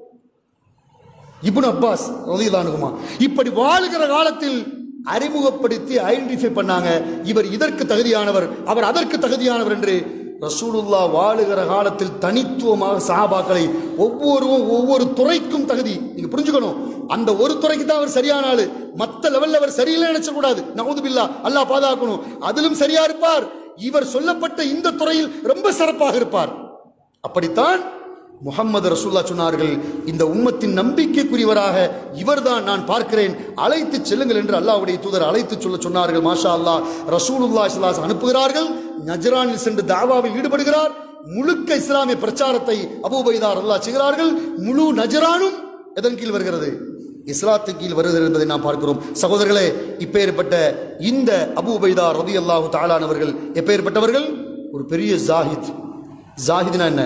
இப்னு அப்பாஸ் ரலியல்லாஹுமா இப்படி வாழுகிற காலத்தில் அறிமுகப்படுத்தி ஐடென்டிஃபை பண்ணாங்க இவர் இதற்கு தகுதியானவர் அவர் அதற்கு தகுதியானவர் என்று ரசூலுல்லா வாழுகிற காலத்தில் தனித்துவமாக சஹாபாக்களை ஒவ்வொருவரும் ஒவ்வொரு துறைக்கும் தகுதி நீங்க புரிஞ்சுக்கணும் அந்த ஒரு துறைக்கு தான் அவர் சரியான ஆளு மத்த லெவல்ல அவர் சரியில்லை நினைச்ச கூடாது நவுது பில்லா அல்லாஹ் பாதுகாக்கணும் அதிலும் சரியா இருப்பார் இவர் சொல்லப்பட்ட இந்த துறையில் ரொம்ப சிறப்பாக இருப்பார் அப்படித்தான் முகம்மது ரசூல்லா சொன்னார்கள் இந்த உம்மத்தின் நம்பிக்கைக்குரியவராக இவர்தான் நான் பார்க்கிறேன் அழைத்து செல்லுங்கள் என்று அல்லாஹ்வுடைய தூதர் அழைத்து சொல்ல சொன்னார்கள் மாஷா அல்லாஹ் ரசூலுல்லாஹி ஸல்லல்லாஹு அலைஹி அனுப்புகிறார்கள் நஜ்ரானில் சென்று தாவாவில் ஈடுபடுகிறார் முழுக்க இஸ்லாமிய பிரச்சாரத்தை அபூபைதார் அல்லாஹ் செய்கிறார்கள் முழு நஜரானும் எதன் கீழ் வருகிறது இஸ்லாத்து கீழ் வருகிறது என்பதை நாம் பார்க்கிறோம் சகோதரர்களே இப்பேற்பட்ட இந்த அபூபைதா ரதி அல்லாஹு தாலானவர்கள் எப்பேற்பட்டவர்கள் ஒரு பெரிய ஜாஹித் ஜாஹித்னா என்ன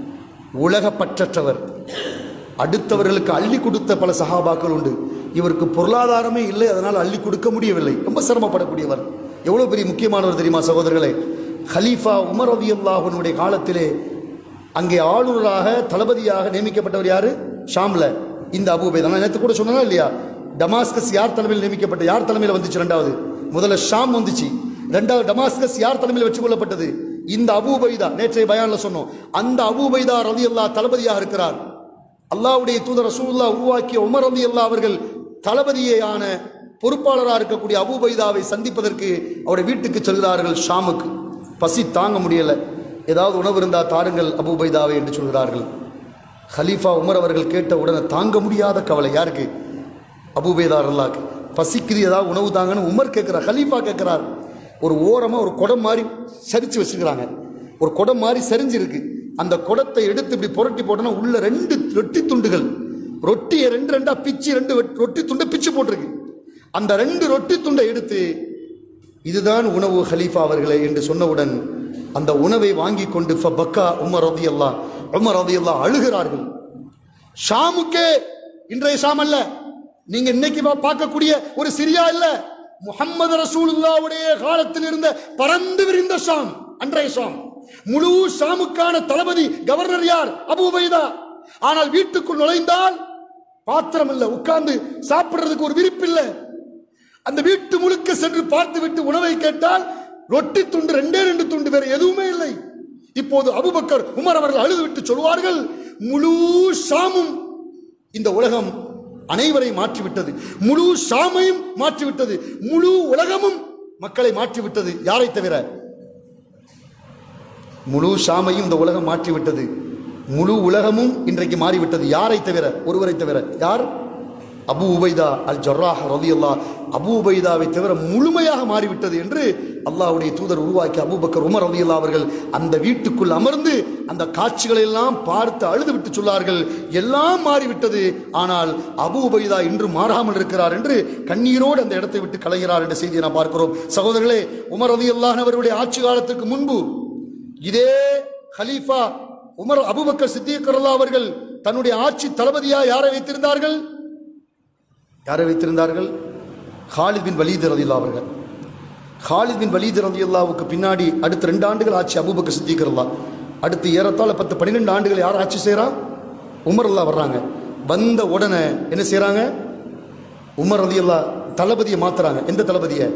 உலக பற்றற்றவர் அடுத்தவர்களுக்கு அள்ளி கொடுத்த பல சஹாபாக்கள் உண்டு இவருக்கு பொருளாதாரமே இல்லை அதனால் அள்ளி கொடுக்க முடியவில்லை ரொம்ப சிரமப்படக்கூடியவர் எவ்வளவு பெரிய முக்கியமானவர் தெரியுமா சகோதரர்களே ஹலீஃபா உமர் ரதி அல்லாஹனுடைய காலத்திலே அங்கே ஆளுநராக தளபதியாக நியமிக்கப்பட்டவர் யாரு ஷாம்ல இந்த அபூபைதா நான் நேற்று கூட சொன்னா இல்லையா டமாஸ்கஸ் யார் தலைமையில் நியமிக்கப்பட்ட யார் தலைமையில் வந்துச்சு ரெண்டாவது முதல்ல ஷாம் வந்துச்சு ரெண்டாவது டமாஸ்கஸ் யார் தலைமையில் வெற்றி கொள்ளப்பட்டது இந்த அபூபைதா நேற்றைய பயான்ல சொன்னோம் அந்த அபூபைதா ரதி அல்லாஹ் தளபதியாக இருக்கிறார் அல்லாஹ்வுடைய தூதர் ரசூலுல்லாஹ் உருவாக்கிய உமர் ரதி அல்லாஹ் அவர்கள் தளபதியான பொறுப்பாளராக இருக்கக்கூடிய அபூபைதாவை சந்திப்பதற்கு அவருடைய வீட்டுக்கு செல்கிறார்கள் ஷாமுக்கு பசி தாங்க முடியல ஏதாவது உணவு இருந்தா தாருங்கள் அபூபைதாவை என்று சொல்கிறார்கள் ஹலீஃபா உமர் அவர்கள் கேட்ட உடனே தாங்க முடியாத கவலை யாருக்கு அபூபேதார் அல்லாக்கு பசிக்குது ஏதாவது உணவு தாங்கன்னு உமர் கேட்கிறார் ஹலீஃபா கேட்கிறார் ஒரு ஓரமா ஒரு குடம் மாதிரி சரிச்சு வச்சிருக்கிறாங்க ஒரு குடம் மாதிரி சரிஞ்சிருக்கு அந்த குடத்தை எடுத்து இப்படி புரட்டி போட்டோன்னா உள்ள ரெண்டு ரொட்டி துண்டுகள் ரொட்டியை ரெண்டு ரெண்டா பிச்சு ரெண்டு வெட்- ரொட்டி துண்டை பிச்சு போட்டிருக்கு அந்த ரெண்டு ரொட்டி துண்டை எடுத்து இதுதான் உணவு ஹலீஃபா அவர்களே என்று சொன்னவுடன் அந்த உணவை வாங்கி கொண்டு ஃபபக்கா உமர் ரதியல்லா உமர் ரதியல்லா அழுகிறார்கள் ஷாமுக்கே இன்றைய ஷாம் அல்ல நீங்க இன்னைக்கு வா- பார்க்கக்கூடிய ஒரு சிரியா இல்ல முஹம்மது ரசூலுல்லாவுடைய காலத்தில் இருந்த பறந்து விரிந்த ஷாம் அன்றைய ஷாம் முழு ஷாமுக்கான தளபதி கவர்னர் யார் அபு உபைதா ஆனால் வீட்டுக்குள் நுழைந்தால் பாத்திரம் இல்ல உட்கார்ந்து சாப்பிடுறதுக்கு ஒரு விரிப்பு இல்லை அந்த வீட்டு முழுக்க சென்று பார்த்து விட்டு உணவை கேட்டால் ரொட்டி துண்டு ரெண்டே ரெண்டு துண்டு வேற எதுவுமே இல்லை இப்போது அபுபக்கர் உமர் அவர்கள் அழுது விட்டு சொல்வார்கள் முழு ஷாமும் இந்த உலகம் அனைவரை மாற்றிவிட்டது முழு ஷாமையும் மாற்றிவிட்டது முழு உலகமும் மக்களை மாற்றிவிட்டது யாரை தவிர முழு ஷாமையும் இந்த உலகம் மாற்றிவிட்டது முழு உலகமும் இன்றைக்கு மாறிவிட்டது யாரை தவிர ஒருவரை தவிர யார் அபு உபைதா அல் ஜர்ராஹ் ரலியல்லா அபு உபைதாவை தவிர முழுமையாக மாறிவிட்டது என்று அல்லாஹ்வுடைய தூதர் உருவாக்கி அபூபக்கர் உமர் ரலியல்லா அவர்கள் அந்த வீட்டுக்குள் அமர்ந்து அந்த காட்சிகளை எல்லாம் பார்த்து அழுது விட்டு சொன்னார்கள் எல்லாம் மாறிவிட்டது ஆனால் அபு உபைதா இன்று மாறாமல் இருக்கிறார் என்று கண்ணீரோடு அந்த இடத்தை விட்டு கலைகிறார் என்ற செய்தியை நாம் பார்க்கிறோம் சகோதரர்களே உமர் ரலியல்லாஹு அவருடைய ஆட்சி காலத்துக்கு முன்பு இதே ஹலீஃபா உமர் அபுபக்கர் சித்திக் ரலியல்லாஹு அவர்கள் தன்னுடைய ஆட்சி தளபதியா யாரை வைத்திருந்தார்கள் யாரை வைத்திருந்தார்கள் ஹாலித் பின் வலீத் ரலியல்லாஹு அவர்கள் ஹாலித் பின் வலீத் ரலியல்லாஹுக்கு பின்னாடி அடுத்த ரெண்டு ஆண்டுகள் ஆட்சி அபூபக்கர் சித்திக் ரலியல்லாஹு அடுத்து ஏறத்தாழ பத்து பன்னிரெண்டு ஆண்டுகள் யார் ஆட்சி செய்றா உமர் அல்லாஹ் வர்றாங்க வந்த உடனே என்ன செய்றாங்க உமர் ரலியல்லாஹ் தளபதியை மாத்துறாங்க எந்த தளபதியை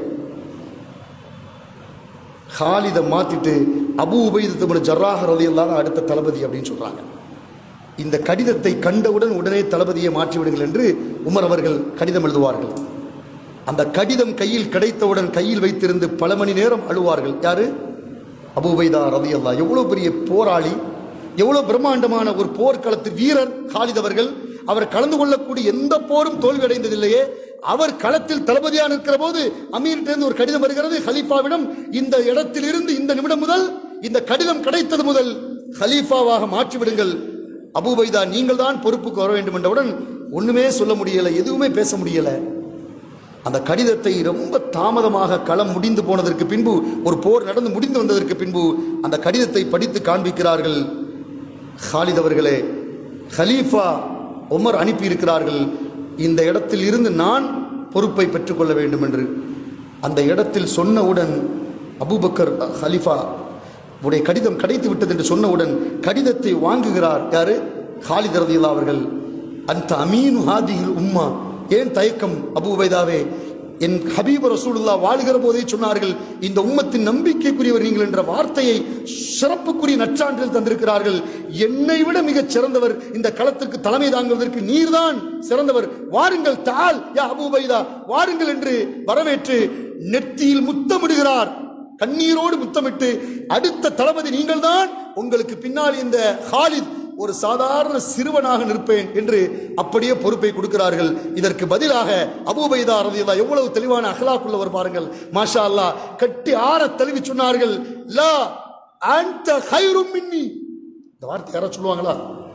ஹாலிதை மாத்திட்டு அபு உபைதத்து ஜர்ராஹ் ரலியல்லாஹு அடுத்த தளபதி அப்படின்னு சொல்றாங்க இந்த கடிதத்தை கண்டவுடன் உடனே தளபதியை மாற்றி விடுங்கள் என்று உமர் அவர்கள் கடிதம் எழுதுவார்கள் அந்த கடிதம் கையில் கிடைத்தவுடன் கையில் வைத்திருந்து பல மணி நேரம் அழுவார்கள் யாரு அபூபைதா ரதி அல்லா எவ்வளவு பெரிய போராளி எவ்வளவு பிரம்மாண்டமான ஒரு போர்க்களத்து வீரர் காலித் அவர்கள் அவர் கலந்து கொள்ளக்கூடிய எந்த போரும் தோல்வி அடைந்ததில்லையே அவர் களத்தில் தளபதியா நிற்கிற போது அமீர்கிட்ட ஒரு கடிதம் வருகிறது ஹலீஃபாவிடம் இந்த இடத்தில் இருந்து இந்த நிமிடம் முதல் இந்த கடிதம் கிடைத்தது முதல் ஹலீஃபாவாக மாற்றிவிடுங்கள் அபூபைதா நீங்கள் தான் பொறுப்புக்கு வர வேண்டும் என்றவுடன் ஒண்ணுமே சொல்ல முடியல எதுவுமே பேச முடியல அந்த கடிதத்தை ரொம்ப தாமதமாக களம் முடிந்து போனதற்கு பின்பு ஒரு போர் நடந்து முடிந்து வந்ததற்கு பின்பு அந்த கடிதத்தை படித்து காண்பிக்கிறார்கள் ஹாலித் அவர்களே ஹலீஃபா உமர் அனுப்பி இருக்கிறார்கள் இந்த இடத்தில் இருந்து நான் பொறுப்பை பெற்றுக்கொள்ள வேண்டும் என்று அந்த இடத்தில் சொன்னவுடன் அபூபக்கர் ஹலீஃபா உடைய கடிதம் கிடைத்து விட்டது என்று சொன்னவுடன் கடிதத்தை வாங்குகிறார் யாரு ஹாலித் ரதியுல்லா அவர்கள் அந்த அமீனு ஹாதியில் உம்மா ஏன் தயக்கம் அபு உபைதாவே என் ஹபீப் ரசூலுல்லா வாழுகிற போதே சொன்னார்கள் இந்த உம்மத்தின் நம்பிக்கைக்குரியவர் நீங்கள் என்ற வார்த்தையை சிறப்புக்குரிய நற்சான்றில் தந்திருக்கிறார்கள் என்னை விட மிகச் சிறந்தவர் இந்த களத்திற்கு தலைமை தாங்குவதற்கு நீர்தான் சிறந்தவர் வாருங்கள் தால் யா அபு உபைதா வாருங்கள் என்று வரவேற்று நெற்றியில் முத்தமிடுகிறார் கண்ணீரோடு முத்தமிட்டு அடுத்த தளபதி நீங்கள்தான் உங்களுக்கு பின்னால் இந்த ஹாலித் ஒரு சாதாரண சிறுவனாக நிற்பேன் என்று அப்படியே பொறுப்பை கொடுக்கிறார்கள் இதற்கு பதிலாக அபூபைதா ரதியல்லா எவ்வளவு தெளிவான அகலாக்குள்ளவர் பாருங்கள் மாஷா அல்லாஹ் கட்டி ஆற தழுவி சொன்னார்கள் லா அந்த ஹைரும் மின்னி இந்த வார்த்தை யாரா சொல்லுவாங்களா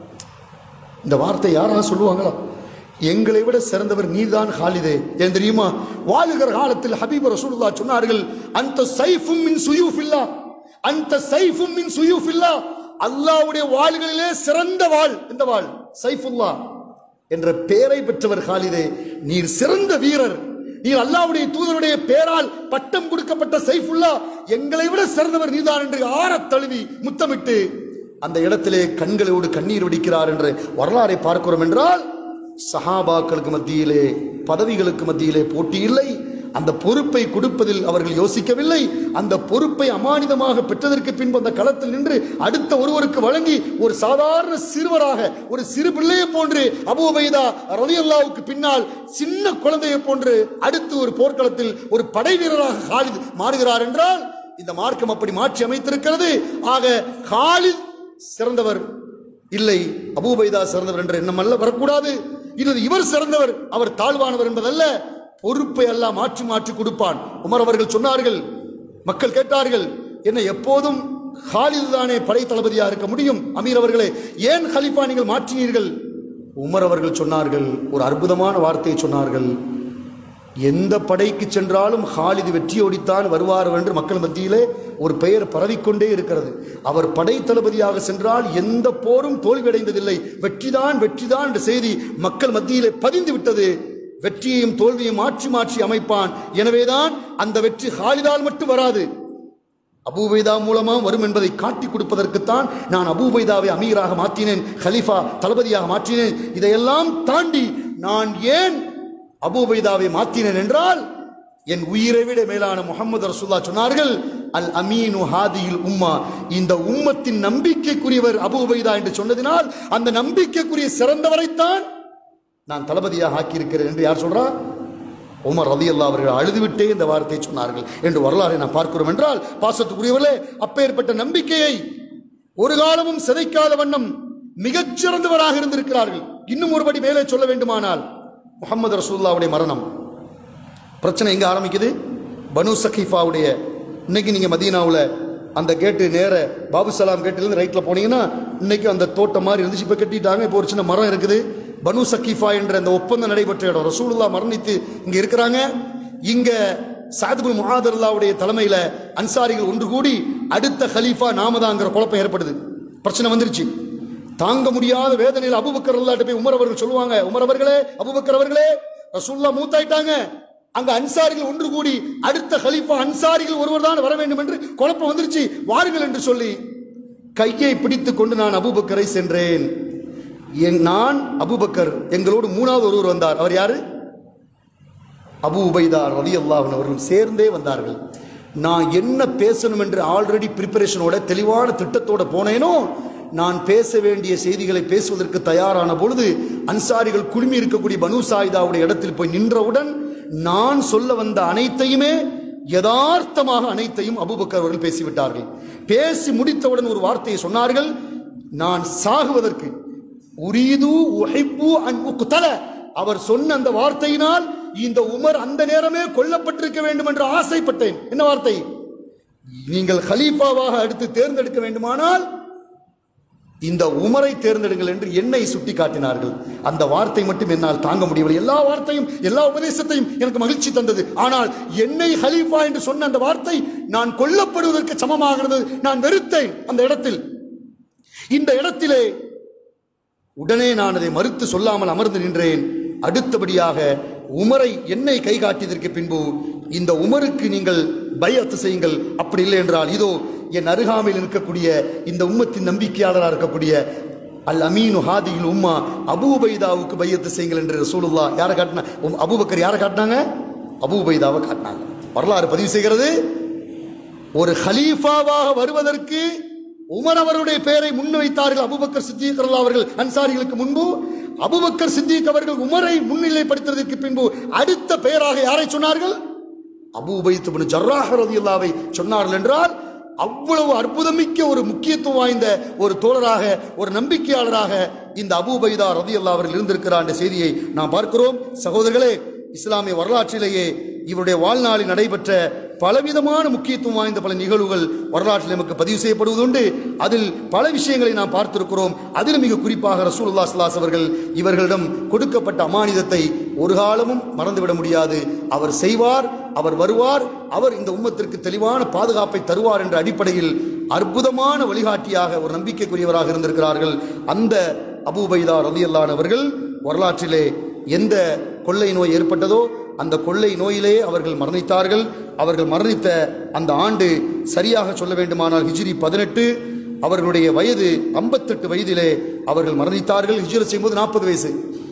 இந்த வார்த்தை யாரா சொல்லுவாங்களா எங்களை விட சிறந்தவர் நீதான் ஹாலிதே ஏன் தெரியுமா வாழுகிற காலத்தில் ஹபீப் ரசூலுல்லா சொன்னார்கள் அந்த சைஃபும் மின் சுயூஃபில்லா அந்த சைஃபும் மின் சுயூஃபில்லா அல்லாஹ்வுடைய வாள்களிலே சிறந்த வாள் இந்த வாள் சைஃபுல்லா என்ற பெயரை பெற்றவர் ஹாலிதே நீர் சிறந்த வீரர் நீர் அல்லாஹ்வுடைய தூதருடைய பெயரால் பட்டம் கொடுக்கப்பட்ட சைஃபுல்லா எங்களை விட சிறந்தவர் நீதான் என்று ஆறத் தழுவி முத்தமிட்டு அந்த இடத்திலே கண்களோடு கண்ணீர் வடிக்கிறார் என்று வரலாறை பார்க்கிறோம் என்றால் சஹாபாக்களுக்கு மத்தியிலே பதவிகளுக்கு மத்தியிலே போட்டி இல்லை அந்த பொறுப்பை கொடுப்பதில் அவர்கள் யோசிக்கவில்லை அந்த பொறுப்பை அமானிதமாக பெற்றதற்கு பின்பு அந்த களத்தில் நின்று அடுத்த ஒருவருக்கு வழங்கி ஒரு சாதாரண சிறுவராக ஒரு சிறு பிள்ளையை போன்று அபூபைதா ரலியல்லாவுக்கு பின்னால் சின்ன குழந்தையை போன்று அடுத்து ஒரு போர்க்களத்தில் ஒரு படை வீரராக காலித் மாறுகிறார் என்றால் இந்த மார்க்கம் அப்படி மாற்றி அமைத்திருக்கிறது ஆக காலித் சிறந்தவர் இல்லை அபூபைதா சிறந்தவர் என்ற எண்ணம் அல்ல வரக்கூடாது இது இவர் சிறந்தவர் அவர் தாழ்வானவர் என்பதல்ல பொறுப்பை எல்லாம் மாற்றி மாற்றி கொடுப்பான் உமர் அவர்கள் சொன்னார்கள் மக்கள் கேட்டார்கள் என்ன எப்போதும் ஹாலிது தானே படை தளபதியா இருக்க முடியும் அமீர் அவர்களே ஏன் ஹலிஃபா நீங்கள் மாற்றினீர்கள் உமர் அவர்கள் சொன்னார்கள் ஒரு அற்புதமான வார்த்தையை சொன்னார்கள் எந்த படைக்கு சென்றாலும் ஹாலிது வெற்றியோடித்தான் வருவார் என்று மக்கள் மத்தியிலே ஒரு பெயர் பரவிக்கொண்டே இருக்கிறது அவர் படை தளபதியாக சென்றால் எந்த போரும் தோல்வியடைந்ததில்லை வெற்றிதான் வெற்றிதான் என்ற செய்தி மக்கள் மத்தியிலே பதிந்து விட்டது வெற்றியையும் தோல்வியையும் மாற்றி மாற்றி அமைப்பான் எனவேதான் அந்த வெற்றி ஹாலிதால் மட்டும் வராது அபூபைதா மூலமா வரும் என்பதை காட்டி கொடுப்பதற்குத்தான் நான் அபூபைதாவை அமீராக மாற்றினேன் ஹலீஃபா தளபதியாக மாற்றினேன் இதையெல்லாம் தாண்டி நான் ஏன் அபூபைதாவை மாற்றினேன் என்றால் என் உயிரை விட மேலான முகமது ரசூல்லா சொன்னார்கள் அல் அமீனு ஹாதியில் உம்மா இந்த உம்மத்தின் நம்பிக்கைக்குரியவர் அபூபைதா என்று சொன்னதினால் அந்த நம்பிக்கைக்குரிய சிறந்தவரைத்தான் நான் தளபதியாக ஆக்கியிருக்கிறேன் என்று யார் சொல்றா உமர் ரதி அல்லா அவர்கள் அழுதுவிட்டே இந்த வார்த்தையை சொன்னார்கள் என்று வரலாறை நாம் பார்க்கிறோம் என்றால் பாசத்துக்குரியவர்களே அப்பேற்பட்ட நம்பிக்கையை ஒரு காலமும் சிதைக்காத வண்ணம் மிகச்சிறந்தவராக இருந்திருக்கிறார்கள் இன்னும் ஒருபடி மேலே சொல்ல வேண்டுமானால் முகமது ரசூல்லாவுடைய மரணம் பிரச்சனை எங்க ஆரம்பிக்குது பனு சகீஃபாவுடைய இன்னைக்கு நீங்க மதீனாவுல அந்த கேட்டு நேர பாபு சலாம் கேட்டிலிருந்து ரைட்ல போனீங்கன்னா இன்னைக்கு அந்த தோட்டம் மாதிரி இருந்துச்சு இப்ப கட்டிட்டாங்க இப்போ ஒரு சின்ன மரம் இருக்குது பனு சகீஃபா என்ற அந்த ஒப்பந்தம் நடைபெற்ற இடம் ரசூலுல்லா மரணித்து இங்க இருக்கிறாங்க இங்க சாதுபுல் முஹாதர்லாவுடைய தலைமையில அன்சாரிகள் ஒன்று கூடி அடுத்த ஹலீஃபா நாமதாங்கிற குழப்பம் ஏற்படுது பிரச்சனை வந்துருச்சு தாங்க முடியாத வேதனையில் அபுபக்கர் அல்லாட்ட போய் உமர் அவர்கள் சொல்லுவாங்க உமர் அவர்களே அபுபக்கர் அவர்களே ரசூல்லா மூத்தாயிட்டாங்க அங்க அன்சாரிகள் ஒன்று கூடி அடுத்த ஹலீஃபா அன்சாரிகள் ஒருவர் தான் வர வேண்டும் என்று குழப்பம் வந்துருச்சு வாருங்கள் என்று சொல்லி கையை பிடித்துக் கொண்டு நான் அபூபக்கரை சென்றேன் என் நான் அபூபக்கர் எங்களோடு மூணாவது ஒருவர் வந்தார் அவர் யாரு அபு உபைதா ரதி அல்லாஹன் அவர்களும் சேர்ந்தே வந்தார்கள் நான் என்ன பேசணும் என்று ஆல்ரெடி ப்ரிப்பரேஷனோட தெளிவான திட்டத்தோட போனேனோ நான் பேச வேண்டிய செய்திகளை பேசுவதற்கு தயாரான பொழுது அன்சாரிகள் குழுமி இருக்கக்கூடிய பனு சாயிதாவுடைய இடத்தில் போய் நின்றவுடன் நான் சொல்ல வந்த அனைத்தையுமே யதார்த்தமாக அனைத்தையும் அபூபக்கர் அவர்கள் பேசிவிட்டார்கள் பேசி முடித்தவுடன் ஒரு வார்த்தையை சொன்னார்கள் நான் சாகுவதற்கு உரீது உஹிப்பு அன் உக்தல அவர் சொன்ன அந்த வார்த்தையினால் இந்த உமர் அந்த நேரமே கொல்லப்பட்டிருக்க வேண்டும் என்று ஆசைப்பட்டேன் என்ன வார்த்தை நீங்கள் ஹலீஃபாவாக அடுத்து தேர்ந்தெடுக்க வேண்டுமானால் இந்த உமரை தேர்ந்தெடுங்கள் என்று என்னை சுட்டி காட்டினார்கள் அந்த வார்த்தை மட்டும் என்னால் தாங்க முடியவில்லை எல்லா வார்த்தையும் எல்லா உபதேசத்தையும் எனக்கு மகிழ்ச்சி தந்தது ஆனால் என்னை ஹலீஃபா என்று சொன்ன அந்த வார்த்தை நான் கொல்லப்படுவதற்கு சமமாகிறது நான் வெறுத்தேன் அந்த இடத்தில் இந்த இடத்திலே உடனே நான் அதை மறுத்து சொல்லாமல் அமர்ந்து நின்றேன் அடுத்தபடியாக உமரை என்னை கை காட்டியதற்கு பின்பு இந்த உமருக்கு நீங்கள் பயத்து செய்யுங்கள் அப்படி இல்லை என்றால் இதோ என் அருகாமையில் இருக்கக்கூடிய இந்த உம்மத்தின் நம்பிக்கையாளராக இருக்கக்கூடிய அல் அமீனு ஹாதியில் உம்மா அபூபைதாவுக்கு பையத்து செய்யுங்கள் என்று ரசூலுல்லா யாரை காட்டினா உம் அபூபக்கர் யாரை காட்டினாங்க அபூபைதாவை காட்டினாங்க வரலாறு பதிவு செய்கிறது ஒரு ஹலீஃபாவாக வருவதற்கு உமர் அவருடைய பெயரை முன்வைத்தார்கள் அபுபக்கர் சித்திக் ரலியல்லாஹு அவர்கள் அன்சாரிகளுக்கு முன்பு அபுபக்கர் சித்திக் அவர்கள் உமரை முன்னிலைப்படுத்துவதற்கு பின்பு அடுத்த பெயராக யாரை சொன்னார்கள் அபு உபைத் இப்னு ஜர்ராஹ் ரலியல்லாஹுவை சொன்னார்கள் என்றால் அவ்வளவு அற்புதமிக்க ஒரு முக்கியத்துவம் வாய்ந்த ஒரு தோழராக ஒரு நம்பிக்கையாளராக இந்த அபு உபைதா ரலியல்லாஹு அவர்கள் இருந்திருக்கிறார் என்ற செய்தியை நாம் பார்க்கிறோம் சகோதரர்களே இஸ்லாமிய வரலாற்றிலேயே இவருடைய வாழ்நாளில் நடைபெற்ற பலவிதமான முக்கியத்துவம் வாய்ந்த பல நிகழ்வுகள் வரலாற்றில் நமக்கு பதிவு செய்யப்படுவதுண்டு அதில் பல விஷயங்களை நாம் பார்த்திருக்கிறோம் அதில் மிக குறிப்பாக ரசூலுல்லாஹ் ஸல்லல்லாஹு அவர்கள் இவர்களிடம் கொடுக்கப்பட்ட அமானிதத்தை ஒரு காலமும் மறந்துவிட முடியாது அவர் செய்வார் அவர் வருவார் அவர் இந்த உம்மத்திற்கு தெளிவான பாதுகாப்பை தருவார் என்ற அடிப்படையில் அற்புதமான வழிகாட்டியாக ஒரு நம்பிக்கைக்குரியவராக இருந்திருக்கிறார்கள் அந்த அபூபைதா ரலியல்லாஹு அவர்கள் வரலாற்றிலே எந்த கொள்ளை நோய் ஏற்பட்டதோ அந்த கொள்ளை நோயிலே அவர்கள் மரணித்தார்கள் அவர்கள் மரணித்த அந்த ஆண்டு சரியாக சொல்ல வேண்டுமானால் ஹிஜ்ரி பதினெட்டு அவர்களுடைய வயது ஐம்பத்தெட்டு வயதிலே அவர்கள் மரணித்தார்கள் ஹிஜ்ர செய்யும்போது நாற்பது வயசு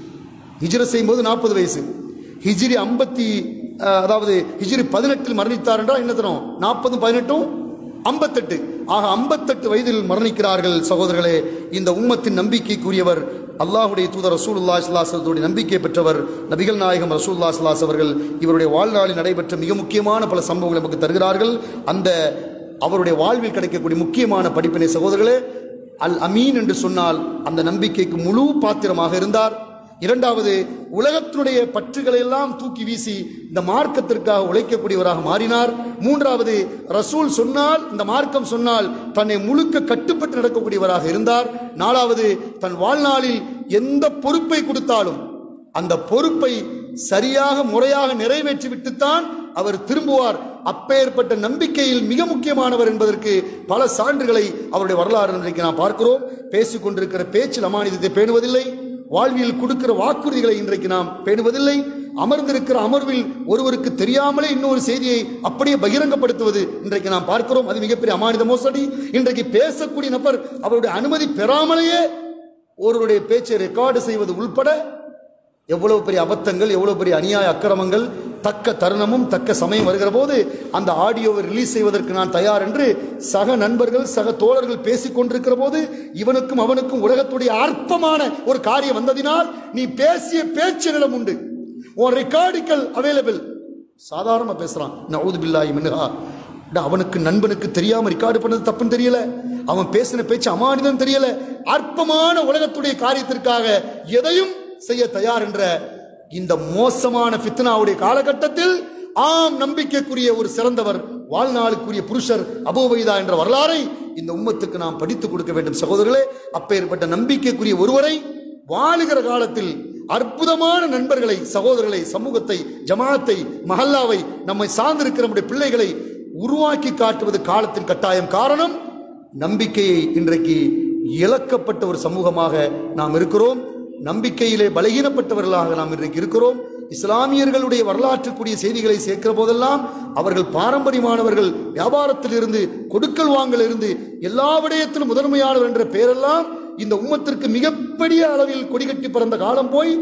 ஹிஜ்ர செய்யும்போது நாற்பது வயசு ஹிஜ்ரி ஐம்பத்தி அதாவது ஹிஜ்ரி பதினெட்டில் மரணித்தார் என்றால் என்ன தரும் நாற்பதும் பதினெட்டும் ஐம்பத்தெட்டு ஆக ஐம்பத்தெட்டு வயதில் மரணிக்கிறார்கள் சகோதரர்களே இந்த உம்மத்தின் நம்பிக்கைக்குரியவர் அல்லாஹுடைய தூதர் ரசூலுல்லா ஸல்லல்லாஹு நம்பிக்கை பெற்றவர் நபிகள் நாயகம் ரசூல்லா ஸல்லல்லாஹு அவர்கள் இவருடைய வாழ்நாளில் நடைபெற்ற மிக முக்கியமான பல சம்பவங்களை நமக்கு தருகிறார்கள் அந்த அவருடைய வாழ்வில் கிடைக்கக்கூடிய முக்கியமான படிப்பினை சகோதரர்களே அல் அமீன் என்று சொன்னால் அந்த நம்பிக்கைக்கு முழு பாத்திரமாக இருந்தார் இரண்டாவது உலகத்தினுடைய பற்றுகளை எல்லாம் தூக்கி வீசி இந்த மார்க்கத்திற்காக உழைக்கக்கூடியவராக மாறினார் மூன்றாவது ரசூல் சொன்னால் இந்த மார்க்கம் சொன்னால் தன்னை முழுக்க கட்டுப்பட்டு நடக்கக்கூடியவராக இருந்தார் நாலாவது தன் வாழ்நாளில் எந்த பொறுப்பை கொடுத்தாலும் அந்த பொறுப்பை சரியாக முறையாக நிறைவேற்றி விட்டுத்தான் அவர் திரும்புவார் அப்பேற்பட்ட நம்பிக்கையில் மிக முக்கியமானவர் என்பதற்கு பல சான்றுகளை அவருடைய வரலாறு இன்றைக்கு நாம் பார்க்கிறோம் பேசிக் கொண்டிருக்கிற பேச்சில் அமானிதத்தை பேணுவதில்லை வாழ்வியல் கொடுக்கிற வாக்குறுதிகளை இன்றைக்கு நாம் பேணுவதில்லை அமர்ந்திருக்கிற அமர்வில் ஒருவருக்கு தெரியாமலே இன்னொரு செய்தியை அப்படியே பகிரங்கப்படுத்துவது இன்றைக்கு நாம் பார்க்கிறோம் அது மிகப்பெரிய அமானித மோசடி இன்றைக்கு பேசக்கூடிய நபர் அவருடைய அனுமதி பெறாமலேயே ஒருவருடைய பேச்சை ரெக்கார்டு செய்வது உள்பட எவ்வளவு பெரிய அபத்தங்கள் எவ்வளவு பெரிய அநியாய அக்கிரமங்கள் தக்க தருணமும் தக்க சமயம் வருகிற போது அந்த ஆடியோவை ரிலீஸ் செய்வதற்கு நான் தயார் என்று சக நண்பர்கள் சக தோழர்கள் பேசிக் கொண்டிருக்கிற போது இவனுக்கும் அவனுக்கும் உலகத்துடைய அற்பமான ஒரு காரியம் வந்ததினால் நீ பேசிய பேச்சு நிலம் உண்டு உன் ரெக்கார்டுகள் அவைலபிள் சாதாரண பேசுறான் நவுது பில்லாஹி மின்ஹா டா, அவனுக்கு நண்பனுக்கு தெரியாம ரெக்கார்டு பண்ணது தப்புன்னு தெரியல அவன் பேசின பேச்சு அமானிதம் தெரியல அற்பமான உலகத்துடைய காரியத்திற்காக எதையும் செய்ய தயார் என்ற இந்த மோசமான ஃபித்னாவுடைய காலகட்டத்தில் ஆம் நம்பிக்கைக்குரிய ஒரு சிறந்தவர் வாழ்நாளுக்குரிய புருஷர் அபோவைதா என்ற வரலாறை இந்த உம்மத்துக்கு நாம் படித்துக் கொடுக்க வேண்டும் சகோதரர்களே அப்பேற்பட்ட நம்பிக்கைக்குரிய ஒருவரை வாழுகிற காலத்தில் அற்புதமான நண்பர்களை சகோதரர்களை சமூகத்தை ஜமாத்தை மஹல்லாவை நம்மை சார்ந்திருக்கிற நம்முடைய பிள்ளைகளை உருவாக்கி காட்டுவது காலத்தின் கட்டாயம் காரணம் நம்பிக்கையை இன்றைக்கு இழக்கப்பட்ட ஒரு சமூகமாக நாம் இருக்கிறோம் நம்பிக்கையிலே பலகீனப்பட்டவர்களாக நாம் இன்றைக்கு இருக்கிறோம் இஸ்லாமியர்களுடைய வரலாற்றுக்குரிய செய்திகளை சேர்க்கிற போதெல்லாம் அவர்கள் பாரம்பரியமானவர்கள் வியாபாரத்தில் இருந்து கொடுக்கல் வாங்கல் இருந்து எல்லா விடயத்திலும் முதன்மையானவர் என்ற பெயரெல்லாம் இந்த உம்மத்திற்கு மிகப்பெரிய அளவில் கொடிகட்டி பிறந்த காலம் போய்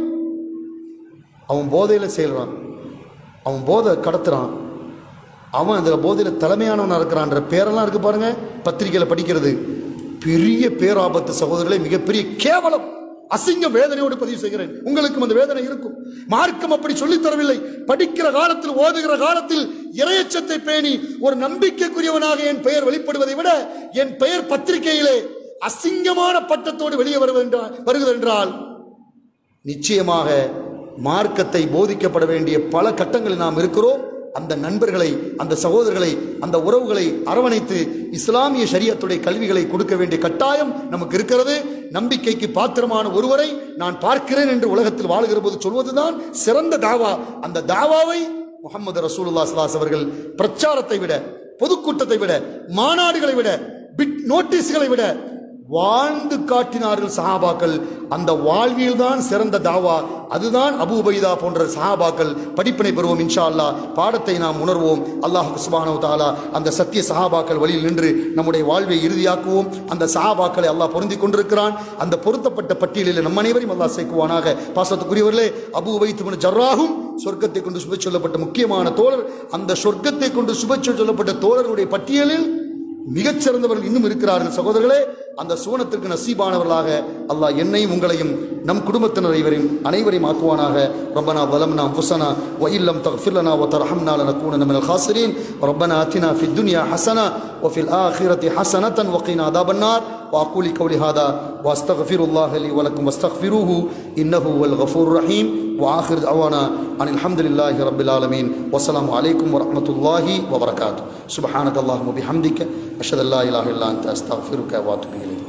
அவன் போதையில செயல்றான் அவன் போதை கடத்துறான் அவன் அந்த போதையில தலைமையானவனா இருக்கிறான்ற பேரெல்லாம் இருக்கு பாருங்க பத்திரிகையில படிக்கிறது பெரிய பேராபத்து சகோதரர்களே மிகப்பெரிய கேவலம் அசிங்க வேதனையோடு பதிவு செய்கிறேன் உங்களுக்கும் அந்த வேதனை இருக்கும் மார்க்கம் அப்படி சொல்லித் தரவில்லை படிக்கிற காலத்தில் ஓதுகிற காலத்தில் இரையச்சத்தை பேணி ஒரு நம்பிக்கைக்குரியவனாக என் பெயர் வெளிப்படுவதை விட என் பெயர் பத்திரிகையிலே அசிங்கமான பட்டத்தோடு வெளியே வருவென்றா- வருகிறது என்றால் நிச்சயமாக மார்க்கத்தை போதிக்கப்பட வேண்டிய பல கட்டங்களில் நாம் இருக்கிறோம் அந்த நண்பர்களை அந்த சகோதரர்களை அந்த உறவுகளை அரவணைத்து இஸ்லாமிய ஷரியத்துடைய கல்விகளை கொடுக்க வேண்டிய கட்டாயம் நமக்கு இருக்கிறது நம்பிக்கைக்கு பாத்திரமான ஒருவரை நான் பார்க்கிறேன் என்று உலகத்தில் வாழுகிற போது சொல்வதுதான் சிறந்த தாவா அந்த தாவாவை முகமது ரசூலுல்லாஹி ஸல்லல்லாஹு அலைஹி அவர்கள் பிரச்சாரத்தை விட பொதுக்கூட்டத்தை விட மாநாடுகளை விட பிட் நோட்டீஸ்களை விட வாழ்ந்து காட்டினார்கள் சஹாபாக்கள் அந்த வாழ்வியல் தான் சிறந்த தாவா அதுதான் அபூ உபைதா போன்ற சஹாபாக்கள் படிப்பினை பெறுவோம் இன்ஷா அல்லாஹ் பாடத்தை நாம் உணர்வோம் அல்லாஹ் சுப்ஹானஹு தஆலா அந்த சத்திய சஹாபாக்கள் வழியில் நின்று நம்முடைய வாழ்வை இறுதியாக்குவோம் அந்த சஹாபாக்களை அல்லாஹ் பொருந்தி கொண்டிருக்கிறான் அந்த பொருத்தப்பட்ட பட்டியலில் நம் அனைவரையும் அல்லாஹ் சேர்க்குவானாக பாசத்துக்குரியவர்களே அபூ உபைத் ஜர்ராகும் சொர்க்கத்தை கொண்டு சுப சொல்லப்பட்ட முக்கியமான தோழர் அந்த சொர்க்கத்தை கொண்டு சுப சொல்லப்பட்ட தோழர்களுடைய பட்டியலில் மிகச் சிறந்தவர்கள் இன்னும் இருக்கிறார்கள் சகோதரர்களே அந்த சுவனத்திற்கு நசீபானவர்களாக அல்லாஹ் என்னையும் உங்களையும் நம் குடும்பத்தினர் அனைவரையும் அனைவரையும் ஆக்குவானாக ரப்பனா வலம்னா அன்ஃபுஸனா வ இல்லம் தக்ஃபிர் லனா வ தர்ஹம்னா லனகூனன மினல் காசிரீன் ரப்பனா ஆத்தினா ஃபித் துன்யா ஹஸனா வ ஃபில் ஆখিরাতি ஹஸனத்தன் வ கினா அதாபன் நார் وأقول قولي هذا وأستغفر الله لي ولكم واستغفروه إنه هو الغفور الرحيم وآخر دعوانا أن الحمد لله رب العالمين والسلام عليكم ورحمة الله وبركاته سبحانك اللهم وبحمدك أشهد أن لا إله إلا أنت أستغفرك وأتوب إليك